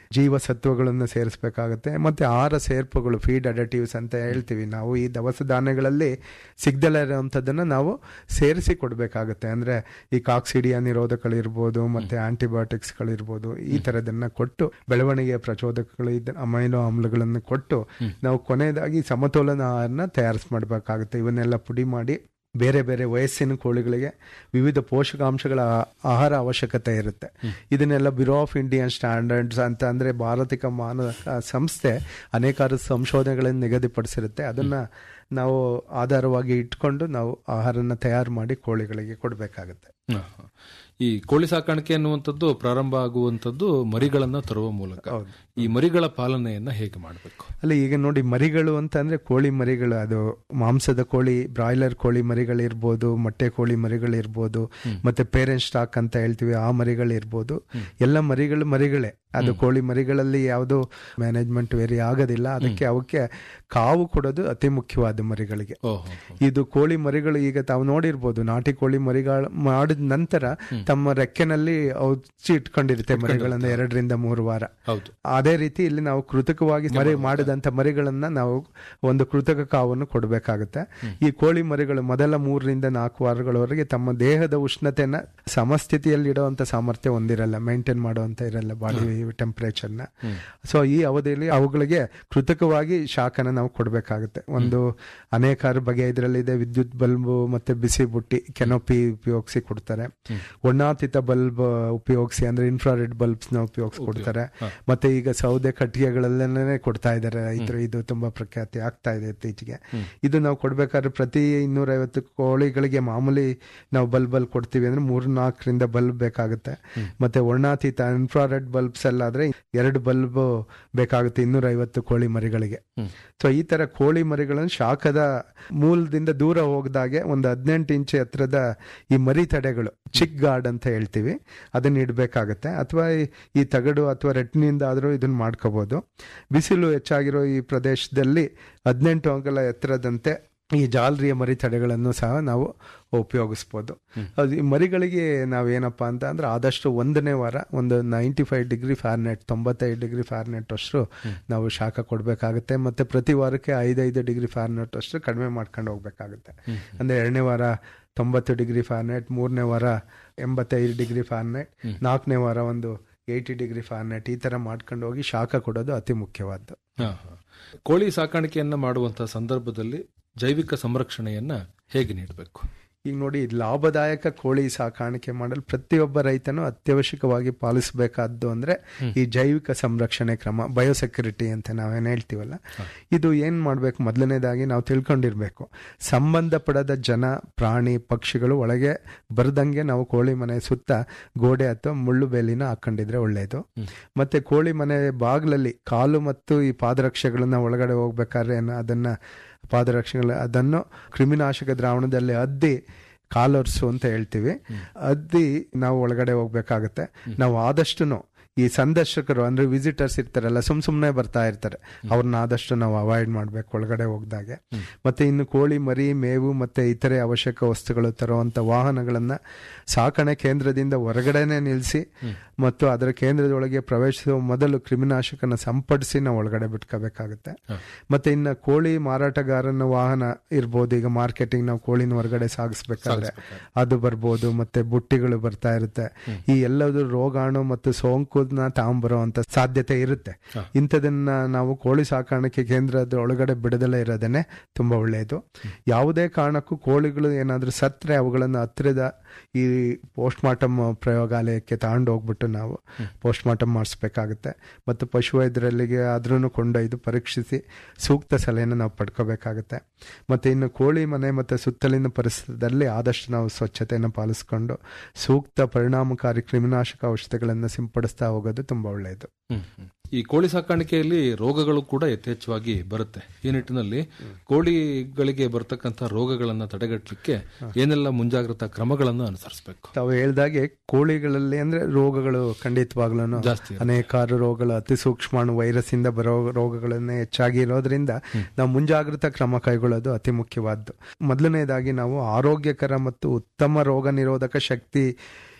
Speaker 8: ಜೀವಸತ್ವಗಳನ್ನು ಸೇರಿಸಬೇಕಾಗುತ್ತೆ ಮತ್ತೆ ಆಹಾರ ಸೇರ್ಪುಗಳು ಫೀಡ್ ಅಡಟಿವ್ಸ್ ಅಂತ ಹೇಳ್ತೀವಿ ನಾವು ಈ ದವಸ ಧಾನ್ಯಗಳಲ್ಲಿ ಸಿಗ್ದಲೇ ಇರುವಂಥದ್ದನ್ನು ನಾವು ಸೇರಿಸಿ ಕೊಡಬೇಕಾಗುತ್ತೆ ಅಂದ್ರೆ ಈ ಕಾಕ್ಸಿಡಿಯಾ ನಿರೋಧಕಗಳಿರ್ಬೋದು ಮತ್ತೆ ಆಂಟಿಬಯೋಟಿಕ್ಸ್ಗಳಿರ್ಬೋದು ಈ ಥರದನ್ನ ಕೊಟ್ಟು ಬೆಳವಣಿಗೆಯ ಪ್ರಚೋದಕಗಳು ಇದ್ದ ಅಮೈನೋ ಆಮ್ಲಗಳನ್ನು ಕೊಟ್ಟು ನಾವು ಕೊನೆಯದಾಗಿ ಸಮತೋಲನ ಆಹಾರನ ತಯಾರಿಸ್ ಮಾಡಬೇಕಾಗುತ್ತೆ ಇವನ್ನೆಲ್ಲ ಪುಡಿ ಮಾಡಿ ಬೇರೆ ಬೇರೆ ವಯಸ್ಸಿನ ಕೋಳಿಗಳಿಗೆ ವಿವಿಧ ಪೋಷಕಾಂಶಗಳ ಆಹಾರ ಅವಶ್ಯಕತೆ ಇರುತ್ತೆ ಇದನ್ನೆಲ್ಲ ಬ್ಯೂರೋ ಆಫ್ ಇಂಡಿಯನ್ ಸ್ಟ್ಯಾಂಡರ್ಡ್ಸ್ ಅಂತ ಅಂದ್ರೆ ಭಾರತಿಕ ಮಾನಕ ಸಂಸ್ಥೆ ಅನೇಕಾರು ಸಂಶೋಧನೆಗಳನ್ನು ನಿಗದಿಪಡಿಸಿರುತ್ತೆ ಅದನ್ನ ನಾವು ಆಧಾರವಾಗಿ ಇಟ್ಕೊಂಡು ನಾವು ಆಹಾರನ ತಯಾರು ಮಾಡಿ ಕೋಳಿಗಳಿಗೆ ಕೊಡಬೇಕಾಗುತ್ತೆ
Speaker 7: ಹ, ಹ. ಈ ಕೋಳಿ ಸಾಕಾಣಿಕೆ ಅನ್ನುವಂಥದ್ದು ಪ್ರಾರಂಭ ಆಗುವಂಥದ್ದು ಮರಿಗಳನ್ನ ತರುವ ಮೂಲಕ ಈ ಮರಿಗಳ ಪಾಲನೆಯನ್ನ ಹೇಗೆ ಮಾಡಬೇಕು
Speaker 8: ಅಲ್ಲಿ ಈಗ ನೋಡಿ ಮರಿಗಳು ಅಂತ ಅಂದ್ರೆ ಕೋಳಿ ಮರಿಗಳು ಅದು ಮಾಂಸದ ಕೋಳಿ ಬ್ರಾಯ್ಲರ್ ಕೋಳಿ ಮರಿಗಳಿರ್ಬೋದು ಮೊಟ್ಟೆ ಕೋಳಿ ಮರಿಗಳಿರ್ಬೋದು ಮತ್ತೆ ಪೇರೆಂಟ್ ಸ್ಟಾಕ್ ಅಂತ ಹೇಳ್ತೀವಿ ಆ ಮರಿಗಳಿರ್ಬೋದು ಎಲ್ಲ ಮರಿಗಳು ಮರಿಗಳೇ ಅದು ಕೋಳಿ ಮರಿಗಳಲ್ಲಿ ಯಾವುದು ಮ್ಯಾನೇಜ್ಮೆಂಟ್ ವೇರಿ ಆಗೋದಿಲ್ಲ ಅದಕ್ಕೆ ಅವಕ್ಕೆ ಕಾವು ಕೊಡೋದು ಅತಿ ಮುಖ್ಯವಾದ ಮರಿಗಳಿಗೆ
Speaker 7: ಓಹೋ
Speaker 8: ಇದು ಕೋಳಿ ಮರಿಗಳು ಈಗ ತಾವು ನೋಡಿರ್ಬೋದು ನಾಟಿ ಕೋಳಿ ಮರಿಗಳು ಮಾಡಿದ ನಂತರ ತಮ್ಮ ರೆಕ್ಕೆನಲ್ಲಿ ಔಚಿ ಇಟ್ಕೊಂಡಿರುತ್ತೆ ಮರಿಗಳನ್ನ ಎರಡರಿಂದ ಮೂರು ವಾರ
Speaker 7: ಹೌದು
Speaker 8: ಅದೇ ರೀತಿ ಇಲ್ಲಿ ನಾವು ಕೃತಕವಾಗಿ ಮರಿ ಮಾಡಿದಂತ ಮರಿಗಳನ್ನ ನಾವು ಒಂದು ಕೃತಕ ಕಾವನ್ನು ಕೊಡಬೇಕಾಗುತ್ತೆ ಈ ಕೋಳಿ ಮರಿಗಳು ಮೊದಲ ಮೂರರಿಂದ ನಾಲ್ಕು ವಾರಗಳವರೆಗೆ ತಮ್ಮ ದೇಹದ ಉಷ್ಣತೆಯನ್ನ ಸಮಸ್ಥಿತಿಯಲ್ಲಿ ಇಡುವಂತ ಸಾಮರ್ಥ್ಯ ಹೊಂದಿರಲ್ಲ ಮೇಂಟೈನ್ ಮಾಡುವಂತ ಇರಲ್ಲ ಬಾಡಿ ಟೆಂಪರೇಚರ್ನ ಸೊ ಈ ಅವಧಿಯಲ್ಲಿ ಅವುಗಳಿಗೆ ಕೃತಕವಾಗಿ ಶಾಖನ ನಾವು ಕೊಡಬೇಕಾಗುತ್ತೆ ಒಂದು ಅನೇಕಾರು ಬಗೆ ಇದರಲ್ಲಿದೆ ವಿದ್ಯುತ್ ಬಲ್ಬ್ ಮತ್ತೆ ಬಿಸಿ ಬುಟ್ಟಿ ಕೆನೋಪಿ ಉಪಯೋಗಿಸಿ ಕೊಡ್ತಾರೆ ವರ್ಣಾತೀತ ಬಲ್ಬ್ ಉಪಯೋಗಿಸಿ ಅಂದ್ರೆ ಇನ್ಫ್ರಾರೆಡ್ ಬಲ್ಬ್ಸ್ ನ ಉಪಯೋಗಿಸಿ ಕೊಡ್ತಾರೆ ಮತ್ತೆ ಈಗ ಸೌದೆ ಕಟ್ಟಿಗೆಗಳಲ್ಲೇನೆ ಕೊಡ್ತಾ ಇದ್ದಾರೆ ರೈತರು ಇದು ತುಂಬಾ ಪ್ರಖ್ಯಾತಿ ಆಗ್ತಾ ಇದೆ ಇತ್ತೀಚೆಗೆ ಇದು ನಾವು ಕೊಡ್ಬೇಕಾದ್ರೆ ಪ್ರತಿ ಇನ್ನೂರ ಐವತ್ತು ಕೋಳಿಗಳಿಗೆ ಮಾಮೂಲಿ ನಾವು ಬಲ್ಬ್ ಅಲ್ಲಿ ಕೊಡ್ತೀವಿ ಅಂದ್ರೆ ಮೂರ್ ನಾಲ್ಕರಿಂದ ಬಲ್ಬ್ ಬೇಕಾಗುತ್ತೆ ಮತ್ತೆ ವರ್ಣಾತೀತ ಇನ್ಫ್ರಾರೆಡ್ ಬಲ್ಬ್ಸ್ ಎಲ್ಲ ಆದ್ರೆ ಎರಡು ಬಲ್ಬ್ ಬೇಕಾಗುತ್ತೆ ಇನ್ನೂರ ಐವತ್ತು ಕೋಳಿ ಮರಿಗಳಿಗೆ ಸೊ ಈ ತರ ಕೋಳಿ ಮರಿಗಳನ್ನು ಶಾಖದ ಮೂಲದಿಂದ ದೂರ ಹೋಗದಾಗೆ ಒಂದು ಹದಿನೆಂಟು ಇಂಚ್ ಎತ್ತರದ ಈ ಮರಿ ತಡೆಗಳು ಚಿಕ್ ಗಾರ್ಡ್ ಅಂತ ಹೇಳ್ತೀವಿ ಅದನ್ನ ಇಡಬೇಕಾಗತ್ತೆ ಅಥವಾ ಈ- ಈ ತಗಡು ಅಥವಾ ರೆಟ್ಟಿನಿಂದ ಆದರೂ ಇದನ್ನ ಮಾಡ್ಕೋಬಹುದು ಬಿಸಿಲು ಹೆಚ್ಚಾಗಿರೋ ಈ ಪ್ರದೇಶದಲ್ಲಿ ಹದಿನೆಂಟು ಅಂಗಲ ಎತ್ತರದಂತೆ ಈ ಜಾಲರಿಯ ಮರಿ ತಡೆಗಳನ್ನು ಸಹ ನಾವು ಉಪಯೋಗಿಸ್ಬೋದು ಅದು ಈ ಮರಿಗಳಿಗೆ ನಾವೇನಪ್ಪ ಅಂತ ಅಂದ್ರೆ ಆದಷ್ಟು ಒಂದನೇ ವಾರ ಒಂದು ನೈಂಟಿ ಫೈವ್ ಡಿಗ್ರಿ ಫ್ಯಾರ್ನೆಟ್ ತೊಂಬತ್ತೈದು ಡಿಗ್ರಿ ಫ್ಯಾರ್ನೆಟ್ ಅಷ್ಟು ನಾವು ಶಾಖ ಕೊಡಬೇಕಾಗುತ್ತೆ ಮತ್ತೆ ಪ್ರತಿ ವಾರಕ್ಕೆ ಐದೈದು ಡಿಗ್ರಿ ಫ್ಯಾರ್ನೆಟ್ ಅಷ್ಟು ಕಡಿಮೆ ಮಾಡ್ಕೊಂಡು ಹೋಗ್ಬೇಕಾಗುತ್ತೆ ಅಂದ್ರೆ ಎರಡನೇ ವಾರ ತೊಂಬತ್ತು ಡಿಗ್ರಿ ಫ್ಯಾರ್ನೆಟ್ ಮೂರನೇ ವಾರ ಎಂಬತ್ತೈದು ಡಿಗ್ರಿ ಫ್ಯಾರ್ನೆಟ್ ನಾಲ್ಕನೇ ವಾರ ಒಂದು ಏಯ್ಟಿ ಡಿಗ್ರಿ ಫ್ಯಾರ್ನೆಟ್ ಈ ತರ ಮಾಡ್ಕೊಂಡು ಹೋಗಿ ಶಾಖ ಕೊಡೋದು ಅತಿ ಮುಖ್ಯವಾದ್ದು
Speaker 7: ಹ, ಹ. ಕೋಳಿ ಸಾಕಾಣಿಕೆಯನ್ನ ಮಾಡುವಂತಹ ಸಂದರ್ಭದಲ್ಲಿ ಜೈವಿಕ ಸಂರಕ್ಷಣೆಯನ್ನ ಹೇಗೆ ನೀಡಬೇಕು
Speaker 8: ಈಗ ನೋಡಿ ಲಾಭದಾಯಕ ಕೋಳಿ ಸಾಕಾಣಿಕೆ ಮಾಡಲು ಪ್ರತಿಯೊಬ್ಬ ರೈತನು ಅತ್ಯವಶ್ಯಕವಾಗಿ ಪಾಲಿಸಬೇಕಾದ್ದು ಅಂದ್ರೆ ಈ ಜೈವಿಕ ಸಂರಕ್ಷಣೆ ಕ್ರಮ ಬಯೋಸೆಕ್ಯೂರಿಟಿ ಅಂತ ನಾವೇನ್ ಹೇಳ್ತೀವಲ್ಲ ಇದು ಏನ್ ಮಾಡ್ಬೇಕು ಮೊದಲನೇದಾಗಿ ನಾವು ತಿಳ್ಕೊಂಡಿರ್ಬೇಕು ಸಂಬಂಧಪಡದ ಜನ ಪ್ರಾಣಿ ಪಕ್ಷಿಗಳು ಒಳಗೆ ಬರ್ದಂಗೆ ನಾವು ಕೋಳಿ ಮನೆ ಸುತ್ತ ಗೋಡೆ ಅಥವಾ ಮುಳ್ಳು ಬೇಲಿನ ಹಾಕೊಂಡಿದ್ರೆ ಒಳ್ಳೆಯದು ಮತ್ತೆ ಕೋಳಿ ಮನೆ ಬಾಗಿಲಲ್ಲಿ ಕಾಲು ಮತ್ತು ಈ ಪಾದರಕ್ಷೆಗಳನ್ನ ಒಳಗಡೆ ಹೋಗ್ಬೇಕಾದ್ರೆ ಏನ- ಅದನ್ನ ಪಾದರಕ್ಷೆಗಳ ಅದನ್ನು ಕ್ರಿಮಿನಾಶಕ ದ್ರಾವಣದಲ್ಲಿ ಅದ್ದಿ ಕಾಲರ್ಸು ಅಂತ ಹೇಳ್ತೀವಿ ಅದ್ದಿ ನಾವು ಒಳಗಡೆ ಹೋಗ್ಬೇಕಾಗತ್ತೆ ನಾವು ಆದಷ್ಟು ಈ ಸಂದರ್ಶಕರು ಅಂದ್ರೆ ವಿಸಿಟರ್ಸ್ ಇರ್ತಾರಲ್ಲ ಸುಮ್ ಸುಮ್ನೆ ಬರ್ತಾ ಇರ್ತಾರೆ ಅವ್ರನ್ನ ಆದಷ್ಟು ನಾವು ಅವಾಯ್ಡ್ ಮಾಡ್ಬೇಕು ಒಳಗಡೆ ಹೋಗ್ದಾಗೆ ಮತ್ತೆ ಇನ್ನು ಕೋಳಿ ಮರಿ ಮೇವು ಮತ್ತೆ ಇತರೆ ಅವಶ್ಯಕ ವಸ್ತುಗಳು ತರುವಂತ ವಾಹನಗಳನ್ನ ಸಾಕಣೆ ಕೇಂದ್ರದಿಂದ ಹೊರಗಡೆನೆ ನಿಲ್ಲಿಸಿ ಮತ್ತು ಅದರ ಕೇಂದ್ರದೊಳಗೆ ಪ್ರವೇಶಿಸುವ ಮೊದಲು ಕ್ರಿಮಿನಾಶಕನ ಸಂಪಡಿಸಿ ನಾವು ಒಳಗಡೆ ಬಿಟ್ಕೋಬೇಕಾಗುತ್ತೆ ಮತ್ತೆ ಇನ್ನು ಕೋಳಿ ಮಾರಾಟಗಾರನ ವಾಹನ ಇರ್ಬೋದು ಈಗ ಮಾರ್ಕೆಟಿಂಗ್ ನಾವು ಕೋಳಿನ ಹೊರಗಡೆ ಸಾಗಿಸ್ಬೇಕಾದ್ರೆ ಅದು ಬರ್ಬೋದು ಮತ್ತೆ ಬುಟ್ಟಿಗಳು ಬರ್ತಾ ಇರುತ್ತೆ ಈ ಎಲ್ಲದು ರೋಗಾಣು ಮತ್ತು ಸೋಂಕುನ ತಗೊಂಬರೋ ಅಂತ ಸಾಧ್ಯತೆ ಇರುತ್ತೆ ಇಂಥದನ್ನ ನಾವು ಕೋಳಿ ಸಾಕಾಣಿಕೆ ಕೇಂದ್ರದ ಒಳಗಡೆ ಬಿಡದಲ್ಲೇ ಇರೋದೇನೆ ತುಂಬಾ ಒಳ್ಳೆಯದು ಯಾವುದೇ ಕಾರಣಕ್ಕೂ ಕೋಳಿಗಳು ಏನಾದ್ರೂ ಸತ್ರೆ ಅವುಗಳನ್ನು ಹತ್ತಿರದ ಈ ಪೋಸ್ಟ್ ಮಾರ್ಟಮ್ ಪ್ರಯೋಗಾಲಯಕ್ಕೆ ತಗೊಂಡು ಹೋಗ್ಬಿಟ್ಟು ನಾವು ಪೋಸ್ಟ್ ಮಾರ್ಟಮ್ ಮಾಡಿಸ್ಬೇಕಾಗುತ್ತೆ ಮತ್ತು ಪಶುವೈದ್ಯರಲ್ಲಿಗೆ ಆದ್ರೂ ಕೊಂಡೊಯ್ದು ಪರೀಕ್ಷಿಸಿ ಸೂಕ್ತ ಸಲಹೆಯನ್ನು ನಾವು ಪಡ್ಕೋಬೇಕಾಗುತ್ತೆ ಮತ್ತೆ ಇನ್ನು ಕೋಳಿ ಮನೆ ಮತ್ತು ಸುತ್ತಲಿನ ಪರಿಸರದಲ್ಲಿ ಆದಷ್ಟು ನಾವು ಸ್ವಚ್ಛತೆಯನ್ನು ಪಾಲಿಸ್ಕೊಂಡು ಸೂಕ್ತ ಪರಿಣಾಮಕಾರಿ ಕ್ರಿಮಿನಾಶಕ ಔಷಧಿಗಳನ್ನು ಸಿಂಪಡಿಸ್ತಾ ಹೋಗೋದು ತುಂಬಾ ಒಳ್ಳೆಯದು
Speaker 7: ಹ್ಮ್, ಹ್ಮ್. ಈ ಕೋಳಿ ಸಾಕಾಣಿಕೆಯಲ್ಲಿ ರೋಗಗಳು ಕೂಡ ಯಥೇಚ್ಛವಾಗಿ ಬರುತ್ತೆ ಈ ನಿಟ್ಟಿನಲ್ಲಿ ಕೋಳಿಗಳಿಗೆ ಬರ್ತಕ್ಕಂಥ ರೋಗಗಳನ್ನ ತಡೆಗಟ್ಟಲಿಕ್ಕೆ ಏನೆಲ್ಲ ಮುಂಜಾಗ್ರತಾ ಕ್ರಮಗಳನ್ನ ಅನುಸರಿಸಬೇಕು
Speaker 8: ತಾವು ಹೇಳ್ದಾಗೆ ಕೋಳಿಗಳಲ್ಲಿ ಅಂದ್ರೆ ರೋಗಗಳು ಖಂಡಿತವಾಗ್ಲೂ
Speaker 7: ಜಾಸ್ತಿ ಇರುತ್ತೆ.
Speaker 8: ಅನೇಕಾರು ರೋಗಗಳು ಅತಿ ಸೂಕ್ಷ್ಮಾಣು ವೈರಸ್ ಇಂದ ಬರೋ ರೋಗಗಳನ್ನೇ ಹೆಚ್ಚಾಗಿ ಇರೋದ್ರಿಂದ ನಾವು ಮುಂಜಾಗ್ರತಾ ಕ್ರಮ ಕೈಗೊಳ್ಳೋದು ಅತಿ ಮುಖ್ಯವಾದ್ದು ಮೊದಲನೇದಾಗಿ ನಾವು ಆರೋಗ್ಯಕರ ಮತ್ತು ಉತ್ತಮ ರೋಗ ನಿರೋಧಕ ಶಕ್ತಿ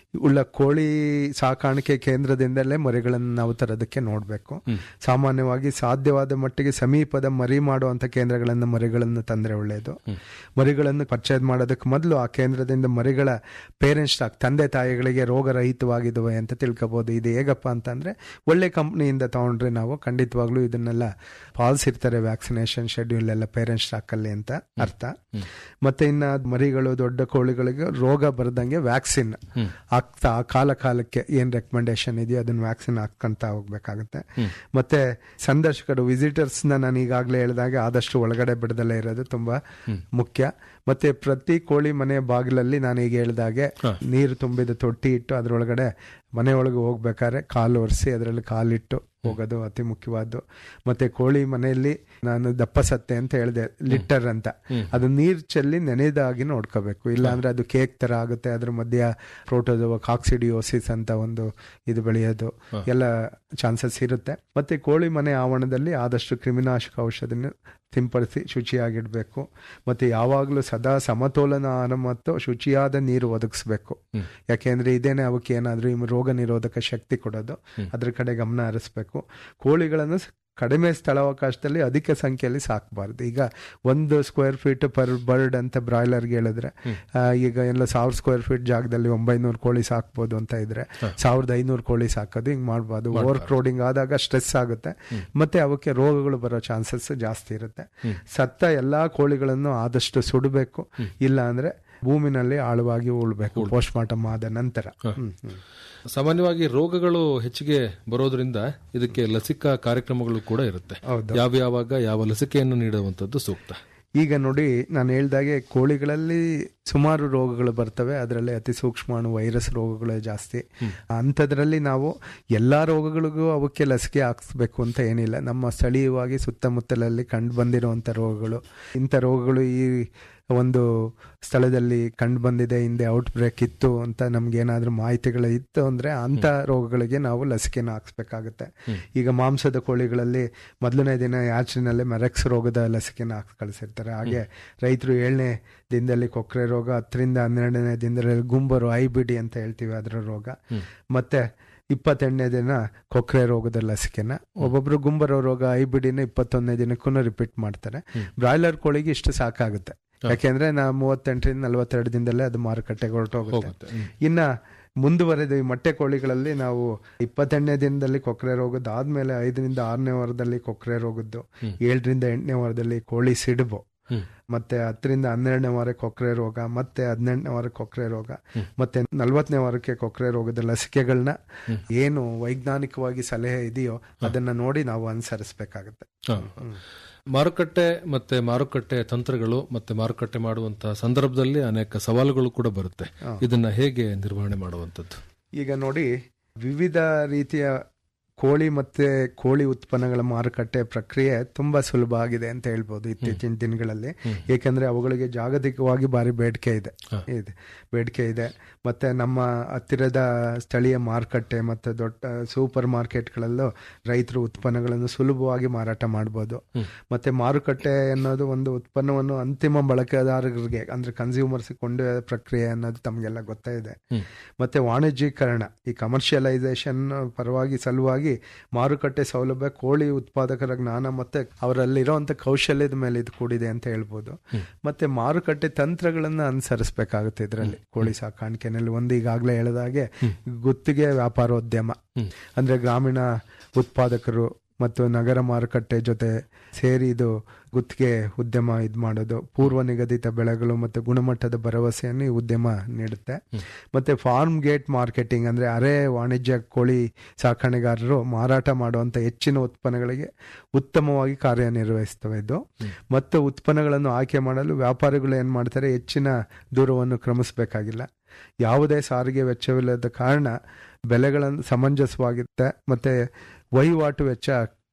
Speaker 8: ಉಳ್ಳ ಕೋಳಿ ಸಾಕಾಣಿಕೆ ಕೇಂದ್ರದಿಂದಲೇ ಮರಿಗಳನ್ನು ನಾವು ತರೋದಕ್ಕೆ ನೋಡಬೇಕು ಸಾಮಾನ್ಯವಾಗಿ ಸಾಧ್ಯವಾದ ಮಟ್ಟಿಗೆ ಸಮೀಪದ ಮರಿ ಮಾಡುವಂತ ಕೇಂದ್ರಗಳನ್ನು ಮರಿಗಳನ್ನು ತಂದ್ರೆ ಒಳ್ಳೆಯದು ಮರಿಗಳನ್ನು ಪರ್ಚೇಸ್ ಮಾಡೋದಕ್ಕೆ ಮೊದಲು ಆ ಕೇಂದ್ರದಿಂದ ಮರಿಗಳ ಪೇರೆಂಟ್ ಸ್ಟಾಕ್ ತಂದೆ ತಾಯಿಗಳಿಗೆ ರೋಗರಹಿತವಾಗಿದ್ದಾವೆ ಅಂತ ತಿಳ್ಕೊಬಹುದು ಇದು ಹೇಗಪ್ಪ ಅಂತಂದ್ರೆ ಒಳ್ಳೆ ಕಂಪ್ನಿಯಿಂದ ತಗೊಂಡ್ರೆ ನಾವು ಖಂಡಿತವಾಗ್ಲೂ ಇದನ್ನೆಲ್ಲ ಪಾಲಿಸಿರ್ತಾರೆ ವ್ಯಾಕ್ಸಿನೇಷನ್ ಶೆಡ್ಯೂಲ್ ಎಲ್ಲ ಪೇರೆಂಟ್ ಸ್ಟಾಕ್ ಅಲ್ಲಿ ಅಂತ ಅರ್ಥ ಮತ್ತೆ ಇನ್ನ ಮರಿಗಳು ದೊಡ್ಡ ಕೋಳಿಗಳಿಗೆ ರೋಗ ಬರದಂಗೆ ವ್ಯಾಕ್ಸಿನ್ ಆಗ್ತಾ ಕಾಲ ಕಾಲಕ್ಕೆ ಏನ್ ರೆಕಮೆಂಡೇಶನ್ ಇದೆಯೋ ಅದನ್ನ ವ್ಯಾಕ್ಸಿನ್ ಹಾಕೊಂತ ಹೋಗ್ಬೇಕಾಗುತ್ತೆ ಮತ್ತೆ ಸಂದರ್ಶಕರು ವಿಸಿಟರ್ಸ್ ನ ನಾನು ಈಗಾಗಲೇ ಹೇಳಿದಾಗ ಆದಷ್ಟು ಒಳಗಡೆ ಬಿಡದಲ್ಲೇ ಇರೋದು ತುಂಬಾ ಮುಖ್ಯ ಮತ್ತೆ ಪ್ರತಿ ಕೋಳಿ ಮನೆ ಬಾಗಿಲಲ್ಲಿ ನಾನು ಈಗ ಹೇಳಿದಾಗೆ ನೀರು ತುಂಬಿದ ತೊಟ್ಟಿ ಇಟ್ಟು ಅದರೊಳಗಡೆ ಮನೆಯೊಳಗೆ ಹೋಗ್ಬೇಕಾದ್ರೆ ಕಾಲು ಒರೆಸಿ ಅದರಲ್ಲಿ ಕಾಲಿಟ್ಟು ಹೋಗೋದು ಅತಿ ಮುಖ್ಯವಾದ್ದು ಮತ್ತೆ ಕೋಳಿ ಮನೆಯಲ್ಲಿ ನಾನು ದಪ್ಪ ಸತ್ತೆ ಅಂತ ಹೇಳಿದೆ ಲಿಟರ್ ಅಂತ ಅದು ನೀರ್ ಚೆಲ್ಲಿ ನೆನೆದಾಗಿ ನೋಡ್ಕೋಬೇಕು ಇಲ್ಲ ಅಂದ್ರೆ ಅದು ಕೇಕ್ ತರ ಆಗುತ್ತೆ ಅದ್ರ ಮಧ್ಯ ಪ್ರೋಟೋಜೋವಾ ಕಾಕ್ಸಿಡಿಯೋಸಿಸ್ ಅಂತ ಒಂದು ಇದು ಬೆಳೆಯೋದು ಎಲ್ಲ ಚಾನ್ಸಸ್ ಇರುತ್ತೆ ಮತ್ತೆ ಕೋಳಿ ಮನೆ ಆವರಣದಲ್ಲಿ ಆದಷ್ಟು ಕ್ರಿಮಿನಾಶಕ ಔಷಧಿನ ಸಿಂಪಡಿಸಿ ಶುಚಿಯಾಗಿಡ್ಬೇಕು ಮತ್ತೆ ಯಾವಾಗಲೂ ಸದಾ ಸಮತೋಲನ ಆಹಾರ ಮತ್ತು ಶುಚಿಯಾದ ನೀರು ಒದಗಿಸ್ಬೇಕು ಯಾಕೆಂದ್ರೆ ಇದೇನೆ ಅವಕ್ಕೆ ಏನಾದ್ರೂ ಈ ರೋಗ ನಿರೋಧಕ ಶಕ್ತಿ ಕೊಡೋದು ಅದ್ರ ಕಡೆ ಗಮನ ಹರಿಸ್ಬೇಕು ಕೋಳಿಗಳನ್ನು ಸ- ಕಡಿಮೆ ಸ್ಥಳಾವಕಾಶದಲ್ಲಿ ಅಧಿಕ ಸಂಖ್ಯೆಯಲ್ಲಿ ಸಾಕಬಾರ್ದು ಈಗ ಒಂದು ಸ್ಕ್ವೇರ್ ಫೀಟ್ ಪರ್ ಬರ್ಡ್ ಅಂತ ಬ್ರಾಯ್ಲರ್ಗೆ ಹೇಳಿದ್ರೆ ಆ, ಈಗ ಎಲ್ಲ ಸಾವಿರ ಸ್ಕ್ವೇರ್ ಫೀಟ್ ಜಾಗದಲ್ಲಿ ಒಂಬೈನೂರು ಕೋಳಿ ಸಾಕ್ಬೋದು ಅಂತ ಇದ್ರೆ ಸಾವಿರದ ಐನೂರು ಕೋಳಿ ಸಾಕೋದು ಹಿಂಗ್ ಮಾಡ್ಬೋದು ಓವರ್ ಕ್ರೌಡಿಂಗ್ ಆದಾಗ ಸ್ಟ್ರೆಸ್ ಆಗುತ್ತೆ ಮತ್ತೆ ಅವಕ್ಕೆ ರೋಗಗಳು ಬರೋ ಚಾನ್ಸಸ್ ಜಾಸ್ತಿ ಇರುತ್ತೆ ಸತ್ತ ಎಲ್ಲಾ ಕೋಳಿಗಳನ್ನು ಆದಷ್ಟು ಸುಡಬೇಕು ಇಲ್ಲ ಅಂದ್ರೆ ಭೂಮಿನಲ್ಲಿ ಆಳವಾಗಿ ಉಳ್ಬೇಕು ಪೋಸ್ಟ್ ಮಾರ್ಟಮ್ ಆದ ನಂತರ ಹ್ಮ್, ಹ್ಮ್.
Speaker 7: ಸಾಮಾನ್ಯವಾಗಿ ರೋಗಗಳು ಹೆಚ್ಚಿಗೆ ಬರೋದ್ರಿಂದ ಇದಕ್ಕೆ ಲಸಿಕಾ ಕಾರ್ಯಕ್ರಮಗಳು ಕೂಡ ಇರುತ್ತೆ
Speaker 8: ಹೌದು.
Speaker 7: ಯಾವ ಯಾವಾಗ ಯಾವ ಲಸಿಕೆಯನ್ನು ನೀಡುವಂತದ್ದು ಸೂಕ್ತ
Speaker 8: ಈಗ ನೋಡಿ ನಾನು ಹೇಳ್ದಾಗೆ ಕೋಳಿಗಳಲ್ಲಿ ಸುಮಾರು ರೋಗಗಳು ಬರ್ತವೆ ಅದರಲ್ಲಿ ಅತಿ ಸೂಕ್ಷ್ಮಾಣು ವೈರಸ್ ರೋಗಗಳೇ ಜಾಸ್ತಿ ಅಂಥದ್ರಲ್ಲಿ ನಾವು ಎಲ್ಲಾ ರೋಗಗಳಿಗೂ ಅವಕ್ಕೆ ಲಸಿಕೆ ಹಾಕ್ಸ್ಬೇಕು ಅಂತ ಏನಿಲ್ಲ ನಮ್ಮ ಸ್ಥಳೀಯವಾಗಿ ಸುತ್ತಮುತ್ತಲಲ್ಲಿ ಕಂಡು ಬಂದಿರುವಂಥ ರೋಗಗಳು ಇಂಥ ರೋಗಗಳು ಈ ಒಂದು ಸ್ಥಳದಲ್ಲಿ ಕಂಡು ಬಂದಿದೆ ಹಿಂದೆ ಔಟ್ ಬ್ರೇಕ್ ಇತ್ತು ಅಂತ ನಮ್ಗೆ ಏನಾದ್ರೂ ಮಾಹಿತಿಗಳು ಇತ್ತು ಅಂದ್ರೆ ಅಂತ ರೋಗಗಳಿಗೆ ನಾವು ಲಸಿಕೆನ ಹಾಕ್ಸ್ಬೇಕಾಗುತ್ತೆ ಈಗ ಮಾಂಸದ ಕೋಳಿಗಳಲ್ಲಿ ಮೊದಲನೇ ದಿನ ಯಾಚಿನಲ್ಲೇ ಮೆರೆಕ್ಸ್ ರೋಗದ ಲಸಿಕೆನ ಹಾಕಿ ಕಳಿಸಿರ್ತಾರೆ ಹಾಗೆ ರೈತರು ಏಳನೇ ದಿನದಲ್ಲಿ ಕೊಕ್ರೆ ರೋಗ ಹತ್ತರಿಂದ ಹನ್ನೆರಡನೇ ದಿನದಲ್ಲಿ ಗುಂಬರು ಐ ಬಿ ಡಿ ಅಂತ ಹೇಳ್ತೀವಿ ಅದರ ರೋಗ ಮತ್ತೆ ಇಪ್ಪತ್ತೆಂಟನೇ ದಿನ ಕೊಕ್ರೆ ರೋಗದ ಲಸಿಕೆನ ಒಬ್ಬೊಬ್ರು ಗುಂಬರೋ ರೋಗ ಐ ಬಿ ಡಿನ ಇಪ್ಪತ್ತೊಂದನೇ ದಿನಕ್ಕೂ ರಿಪೀಟ್ ಮಾಡ್ತಾರೆ ಬ್ರಾಯ್ಲರ್ ಕೋಳಿಗೆ ಇಷ್ಟು ಸಾಕಾಗುತ್ತೆ ಯಾಕೆಂದ್ರೆ ನಾ ಮೂವತ್ತೆಂಟರಿಂದ ನಲವತ್ತೆರಡು ದಿನದಲ್ಲೇ ಅದು ಮಾರುಕಟ್ಟೆಗೆ ಹೊರಟೋಗುತ್ತೆ
Speaker 7: ಹೋಗುತ್ತೆ.
Speaker 8: ಇನ್ನ ಮುಂದುವರೆದ ಈ ಮೊಟ್ಟೆ ಕೋಳಿಗಳಲ್ಲಿ ನಾವು ಇಪ್ಪತ್ತೆಂಟನೇ ದಿನದಲ್ಲಿ ಕೊಕ್ರೆ ರೋಗದ್ದು ಆದ್ಮೇಲೆ ಐದರಿಂದ ಆರನೇ ವಾರದಲ್ಲಿ ಕೊಕ್ರೆ ರೋಗದ್ದು ಏಳರಿಂದ ಎಂಟನೇ ವಾರದಲ್ಲಿ ಕೋಳಿ ಸಿಡುಬು ಮತ್ತೆ ಹತ್ತರಿಂದ ಹನ್ನೆರಡನೇ ವಾರ ಕೊಕ್ರೆ ರೋಗ ಮತ್ತೆ ಹದಿನೆಂಟನೇ ವಾರ ಕೊಕ್ರೆ ರೋಗ ಮತ್ತೆ ನಲ್ವತ್ತನೇ ವಾರಕ್ಕೆ ಕೊಕ್ರೆ ರೋಗದ ಲಸಿಕೆಗಳನ್ನ ಏನು ವೈಜ್ಞಾನಿಕವಾಗಿ ಸಲಹೆ ಇದೆಯೋ ಅದನ್ನ ನೋಡಿ ನಾವು ಅನುಸರಿಸಬೇಕಾಗುತ್ತೆ
Speaker 7: ಹ. ಮಾರುಕಟ್ಟೆ ಮತ್ತೆ ಮಾರುಕಟ್ಟೆ ತಂತ್ರಗಳು ಮತ್ತೆ ಮಾರುಕಟ್ಟೆ ಮಾಡುವಂತಹ ಸಂದರ್ಭದಲ್ಲಿ ಅನೇಕ ಸವಾಲುಗಳು ಕೂಡ ಬರುತ್ತೆ ಇದನ್ನ ಹೇಗೆ ನಿರ್ವಹಣೆ ಮಾಡುವಂತದ್ದು
Speaker 8: ಈಗ ನೋಡಿ ವಿವಿಧ ರೀತಿಯ ಕೋಳಿ ಮತ್ತೆ ಕೋಳಿ ಉತ್ಪನ್ನಗಳ ಮಾರುಕಟ್ಟೆ ಪ್ರಕ್ರಿಯೆ ತುಂಬಾ ಸುಲಭ ಆಗಿದೆ ಅಂತ ಹೇಳ್ಬೋದು ಇತ್ತೀಚಿನ ದಿನಗಳಲ್ಲಿ ಏಕೆಂದ್ರೆ ಅವುಗಳಿಗೆ ಜಾಗತಿಕವಾಗಿ ಭಾರಿ ಬೇಡಿಕೆ ಇದೆ ಇದೆ ಬೇಡಿಕೆ ಇದೆ ಮತ್ತೆ ನಮ್ಮ ಹತ್ತಿರದ ಸ್ಥಳೀಯ ಮಾರುಕಟ್ಟೆ ಮತ್ತೆ ದೊಡ್ಡ ಸೂಪರ್ ಮಾರ್ಕೆಟ್ಗಳಲ್ಲೂ ರೈತರು ಉತ್ಪನ್ನಗಳನ್ನು ಸುಲಭವಾಗಿ ಮಾರಾಟ ಮಾಡ್ಬೋದು ಮತ್ತೆ ಮಾರುಕಟ್ಟೆ ಅನ್ನೋದು ಒಂದು ಉತ್ಪನ್ನವನ್ನು ಅಂತಿಮ ಬಳಕೆದಾರರಿಗೆ ಅಂದ್ರೆ ಕನ್ಸ್ಯೂಮರ್ಸ್ ಕೊಂಡೊಯ್ಯೋ ಪ್ರಕ್ರಿಯೆ ಅನ್ನೋದು ತಮಗೆಲ್ಲ ಗೊತ್ತೇ ಇದೆ ಮತ್ತೆ ವಾಣಿಜ್ಯೀಕರಣ ಈ ಕಮರ್ಷಿಯಲೈಸೇಷನ್ ಪರವಾಗಿ ಸಲುವಾಗಿ ಮಾರುಕಟ್ಟೆ ಸೌಲಭ್ಯ ಕೋಳಿ ಉತ್ಪಾದಕರ ಜ್ಞಾನ ಮತ್ತೆ ಅವರಲ್ಲಿರುವಂತ ಕೌಶಲ್ಯದ ಮೇಲೆ ಇದು ಕೂಡಿದೆ ಅಂತ ಹೇಳ್ಬೋದು ಮತ್ತೆ ಮಾರುಕಟ್ಟೆ ತಂತ್ರಗಳನ್ನ ಅನುಸರಿಸಬೇಕಾಗುತ್ತೆ ಇದರಲ್ಲಿ ಕೋಳಿ ಸಾಕಾಣಿಕೆನಲ್ಲಿ ಒಂದು ಈಗಾಗಲೇ ಹೇಳಿದಾಗೆ ಗುತ್ತಿಗೆ ವ್ಯಾಪಾರೋದ್ಯಮ ಅಂದ್ರೆ ಗ್ರಾಮೀಣ ಉತ್ಪಾದಕರು ಮತ್ತು ನಗರ ಮಾರುಕಟ್ಟೆ ಜೊತೆ ಸೇರಿ ಇದು ಗುತ್ತಿಗೆ ಉದ್ಯಮ ಇದು ಮಾಡೋದು ಪೂರ್ವ ನಿಗದಿತ ಬೆಳೆಗಳು ಮತ್ತು ಗುಣಮಟ್ಟದ ಭರವಸೆಯನ್ನು ಈ ಉದ್ಯಮ ನೀಡುತ್ತೆ ಮತ್ತೆ ಫಾರ್ಮ್ ಗೇಟ್ ಮಾರ್ಕೆಟಿಂಗ್ ಅಂದ್ರೆ ಅರೆ ವಾಣಿಜ್ಯ ಕೋಳಿ ಸಾಕಣೆಗಾರರು ಮಾರಾಟ ಮಾಡುವಂತ ಹೆಚ್ಚಿನ ಉತ್ಪನ್ನಗಳಿಗೆ ಉತ್ತಮವಾಗಿ ಕಾರ್ಯನಿರ್ವಹಿಸ್ತವೆ ಇದು ಮತ್ತು ಉತ್ಪನ್ನಗಳನ್ನು ಆಯ್ಕೆ ಮಾಡಲು ವ್ಯಾಪಾರಿಗಳು ಏನ್ ಮಾಡ್ತಾರೆ ಹೆಚ್ಚಿನ ದೂರವನ್ನು ಕ್ರಮಿಸಬೇಕಾಗಿಲ್ಲ ಯಾವುದೇ ಸಾರಿಗೆ ವೆಚ್ಚವಿಲ್ಲದ ಕಾರಣ ಬೆಲೆಗಳನ್ನು ಸಮಂಜಸವಾಗಿರುತ್ತೆ ಮತ್ತೆ ವಹಿವಾಟು ವೆಚ್ಚ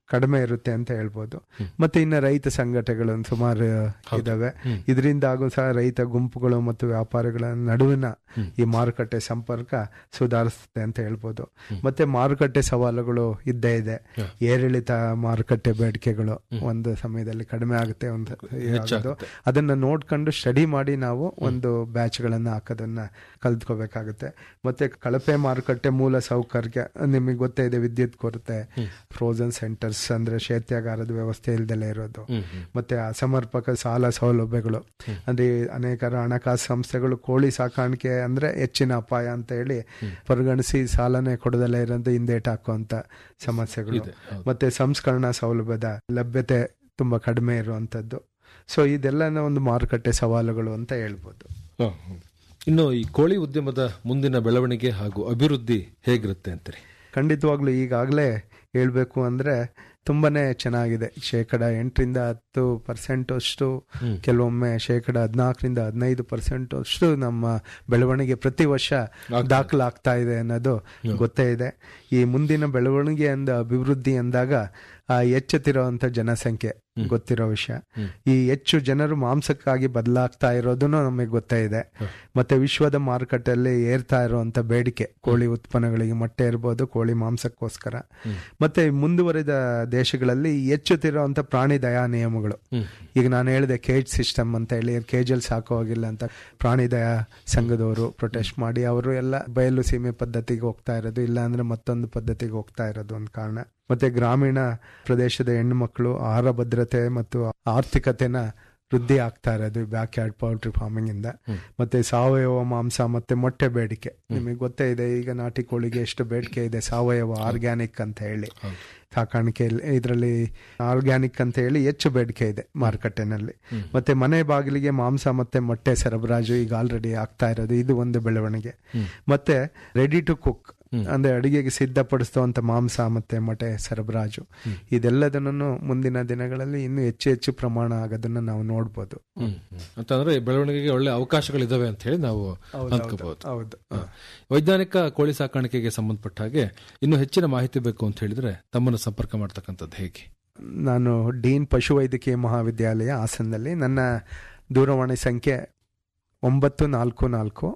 Speaker 8: ಕಡಿಮೆ ಇರುತ್ತೆ ಅಂತ ಹೇಳ್ಬೋದು ಮತ್ತೆ ಇನ್ನು ರೈತ ಸಂಘಟನೆಗಳು ಒಂದು ಸುಮಾರು ಇದಾವೆ ಇದರಿಂದ ಆಗೋ ಸಹ ರೈತ ಗುಂಪುಗಳು ಮತ್ತು ವ್ಯಾಪಾರಿಗಳ ನಡುವಿನ ಈ ಮಾರುಕಟ್ಟೆ ಸಂಪರ್ಕ ಸುಧಾರಿಸುತ್ತೆ ಅಂತ ಹೇಳ್ಬೋದು ಮತ್ತೆ ಮಾರುಕಟ್ಟೆ ಸವಾಲುಗಳು ಇದ್ದೇ ಇದೆ ಏರಿಳಿತ ಮಾರುಕಟ್ಟೆ ಬೇಡಿಕೆಗಳು ಒಂದು ಸಮಯದಲ್ಲಿ ಕಡಿಮೆ ಆಗುತ್ತೆ ಒಂದು ಆಗೋದು. ಅದನ್ನ ನೋಡ್ಕೊಂಡು ಸ್ಟಡಿ ಮಾಡಿ ನಾವು ಒಂದು ಬ್ಯಾಚ್ ಗಳನ್ನ ಹಾಕೋದನ್ನ ಕಲ್ತ್ಕೋಬೇಕಾಗುತ್ತೆ ಮತ್ತೆ ಕಳಪೆ ಮಾರುಕಟ್ಟೆ ಮೂಲ ಸೌಕರ್ಯ ನಿಮಗೆ ಗೊತ್ತೇ ಇದೆ ವಿದ್ಯುತ್ ಕೊರತೆ ಫ್ರೋಜನ್ ಸೆಂಟರ್ಸ್ ಅಂದ್ರೆ ಶೈತ್ಯಾಗಾರದ ವ್ಯವಸ್ಥೆ ಇಲ್ದಲೇ ಇರೋದು ಮತ್ತೆ ಅಸಮರ್ಪಕ ಸಾಲ ಸೌಲಭ್ಯಗಳು ಅಂದ್ರೆ ಅನೇಕರ ಹಣಕಾಸು ಸಂಸ್ಥೆಗಳು ಕೋಳಿ ಸಾಕಾಣಿಕೆ ಅಂದ್ರೆ ಹೆಚ್ಚಿನ ಅಪಾಯ ಅಂತ ಹೇಳಿ ಪರಿಗಣಿಸಿ ಸಾಲನೆ ಕೊಡದಲ್ಲೇ ಇರೋದು ಹಿಂದೇಟ್ ಹಾಕುವಂತ ಸಮಸ್ಯೆಗಳು ಮತ್ತೆ ಸಂಸ್ಕರಣಾ ಸೌಲಭ್ಯದ ಲಭ್ಯತೆ ತುಂಬಾ ಕಡಿಮೆ ಇರುವಂತದ್ದು ಸೊ ಇದೆಲ್ಲ ಒಂದು ಮಾರುಕಟ್ಟೆ ಸವಾಲುಗಳು ಅಂತ ಹೇಳ್ಬೋದು
Speaker 7: ಹ, ಹ. ಇನ್ನು ಈ ಕೋಳಿ ಉದ್ಯಮದ ಮುಂದಿನ ಬೆಳವಣಿಗೆ ಹಾಗೂ ಅಭಿವೃದ್ಧಿ ಹೇಗಿರುತ್ತೆ ಅಂತೀರಿ
Speaker 8: ಖಂಡಿತವಾಗ್ಲೂ ಈಗಾಗಲೇ ಹೇಳ್ಬೇಕು ಅಂದ್ರೆ ತುಂಬಾನೇ ಚೆನ್ನಾಗಿದೆ ಶೇಕಡ ಎಂಟರಿಂದ ಹತ್ತು ಪರ್ಸೆಂಟ್ ಅಷ್ಟು ಕೆಲವೊಮ್ಮೆ ಶೇಕಡ ಹದಿನಾಲ್ಕರಿಂದ ಹದಿನೈದು ಪರ್ಸೆಂಟ್ ಅಷ್ಟು ನಮ್ಮ ಬೆಳವಣಿಗೆ ಪ್ರತಿ ವರ್ಷ ದಾಖಲಾಗ್ತಾ ಇದೆ ಅನ್ನೋದು ಗೊತ್ತೇ ಇದೆ ಈ ಮುಂದಿನ ಬೆಳವಣಿಗೆ ಅಂದ ಅಭಿವೃದ್ಧಿ ಅಂದಾಗ ಆ ಹೆಚ್ಚುತ್ತಿರುವಂತ ಜನಸಂಖ್ಯೆ ಗೊತ್ತಿರೋ ವಿಷಯ ಈ ಹೆಚ್ಚು ಜನರು ಮಾಂಸಕ್ಕಾಗಿ ಬದಲಾಗ್ತಾ ಇರೋದನ್ನು ನಮಗೆ ಗೊತ್ತೇ ಇದೆ ಮತ್ತೆ ವಿಶ್ವದ ಮಾರುಕಟ್ಟೆಯಲ್ಲಿ ಏರ್ತಾ ಇರುವಂತ ಬೇಡಿಕೆ ಕೋಳಿ ಉತ್ಪನ್ನಗಳಿಗೆ ಮೊಟ್ಟೆ ಇರ್ಬೋದು ಕೋಳಿ ಮಾಂಸಕ್ಕೋಸ್ಕರ ಮತ್ತೆ ಮುಂದುವರಿದ ದೇಶಗಳಲ್ಲಿ ಹೆಚ್ಚುತ್ತಿರುವಂತ ಪ್ರಾಣಿ ದಯಾ ನಿಯಮಗಳು ಈಗ ನಾನು ಹೇಳಿದೆ ಕೇಜ್ ಸಿಸ್ಟಮ್ ಅಂತ ಹೇಳಿ ಕೇಜಲ್ಲಿ ಸಾಕೋ ಹೋಗಿಲ್ಲ ಅಂತ ಪ್ರಾಣಿ ದಯಾ ಸಂಘದವರು ಪ್ರೊಟೆಸ್ಟ್ ಮಾಡಿ ಅವರು ಎಲ್ಲ ಬಯಲು ಸೀಮೆ ಪದ್ಧತಿಗೆ ಹೋಗ್ತಾ ಇರೋದು ಇಲ್ಲ ಅಂದ್ರೆ ಮತ್ತೊಂದು ಪದ್ಧತಿಗೆ ಹೋಗ್ತಾ ಇರೋದು ಒಂದು ಕಾರಣ ಮತ್ತೆ ಗ್ರಾಮೀಣ ಪ್ರದೇಶದ ಹೆಣ್ಣು ಮಕ್ಕಳು ಆಹಾರ ಭದ್ರತೆ ಮತ್ತು ಆರ್ಥಿಕತೆನ ವೃದ್ಧಿ ಆಗ್ತಾ ಇರೋದು ಬ್ಯಾಕ್ ಯಾರ್ಡ್ ಪೌಲ್ಟ್ರಿ ಫಾರ್ಮಿಂಗ್ ಇಂದ ಮತ್ತೆ ಸಾವಯವ ಮಾಂಸ ಮತ್ತೆ ಮೊಟ್ಟೆ ಬೇಡಿಕೆ ನಿಮಗೆ ಗೊತ್ತೇ ಇದೆ ಈಗ ನಾಟಿ ಕೋಳಿಗೆ ಎಷ್ಟು ಬೇಡಿಕೆ ಇದೆ ಸಾವಯವ ಆರ್ಗ್ಯಾನಿಕ್ ಅಂತ ಹೇಳಿ ಸಾಕಾಣಿಕೆ ಇದರಲ್ಲಿ ಆರ್ಗ್ಯಾನಿಕ್ ಅಂತ ಹೇಳಿ ಹೆಚ್ಚು ಬೇಡಿಕೆ ಇದೆ ಮಾರುಕಟ್ಟೆನಲ್ಲಿ ಮತ್ತೆ ಮನೆ ಬಾಗಿಲಿಗೆ ಮಾಂಸ ಮತ್ತೆ ಮೊಟ್ಟೆ ಸರಬರಾಜು ಈಗ ಆಲ್ರೆಡಿ ಆಗ್ತಾ ಇರೋದು ಇದು ಒಂದು ಬೆಳವಣಿಗೆ ಮತ್ತೆ ರೆಡಿ ಟು ಕುಕ್ ಅಂದ್ರೆ ಅಡಿಗೆಗೆ ಸಿದ್ಧಪಡಿಸುವಂತ ಮಾಂಸ ಮತ್ತೆ ಮೊಟ್ಟೆ ಸರಬರಾಜು ಇದೆಲ್ಲದನ್ನು ಮುಂದಿನ ದಿನಗಳಲ್ಲಿ ಇನ್ನು ಹೆಚ್ಚು ಹೆಚ್ಚು ಪ್ರಮಾಣ ಆಗೋದನ್ನ ನಾವು ನೋಡ್ಬೋದು
Speaker 7: ಅಂತಂದ್ರೆ ಈ ಬೆಳವಣಿಗೆಗೆ ಒಳ್ಳೆ ಅವಕಾಶಗಳಿದಾವೆ ಅಂತ ಹೇಳಿ ನಾವು ಅಂದ್ಕೋಬಹುದು
Speaker 8: ಹೌದು
Speaker 7: ವೈಜ್ಞಾನಿಕ ಕೋಳಿ ಸಾಕಾಣಿಕೆಗೆ ಸಂಬಂಧಪಟ್ಟ ಹಾಗೆ ಇನ್ನು ಹೆಚ್ಚಿನ ಮಾಹಿತಿ ಬೇಕು ಅಂತ ಹೇಳಿದ್ರೆ ತಮ್ಮನ್ನು ಸಂಪರ್ಕ ಮಾಡ್ತಕ್ಕಂಥದ್ದು ಹೇಗೆ
Speaker 8: ನಾನು ಡೀನ್ ಪಶುವೈದ್ಯಕೀಯ ಮಹಾವಿದ್ಯಾಲಯ ಹಾಸನದಲ್ಲಿ ನನ್ನ ದೂರವಾಣಿ ಸಂಖ್ಯೆ ಒಂಬತ್ತು ನಾಲ್ಕು ನಾಲ್ಕು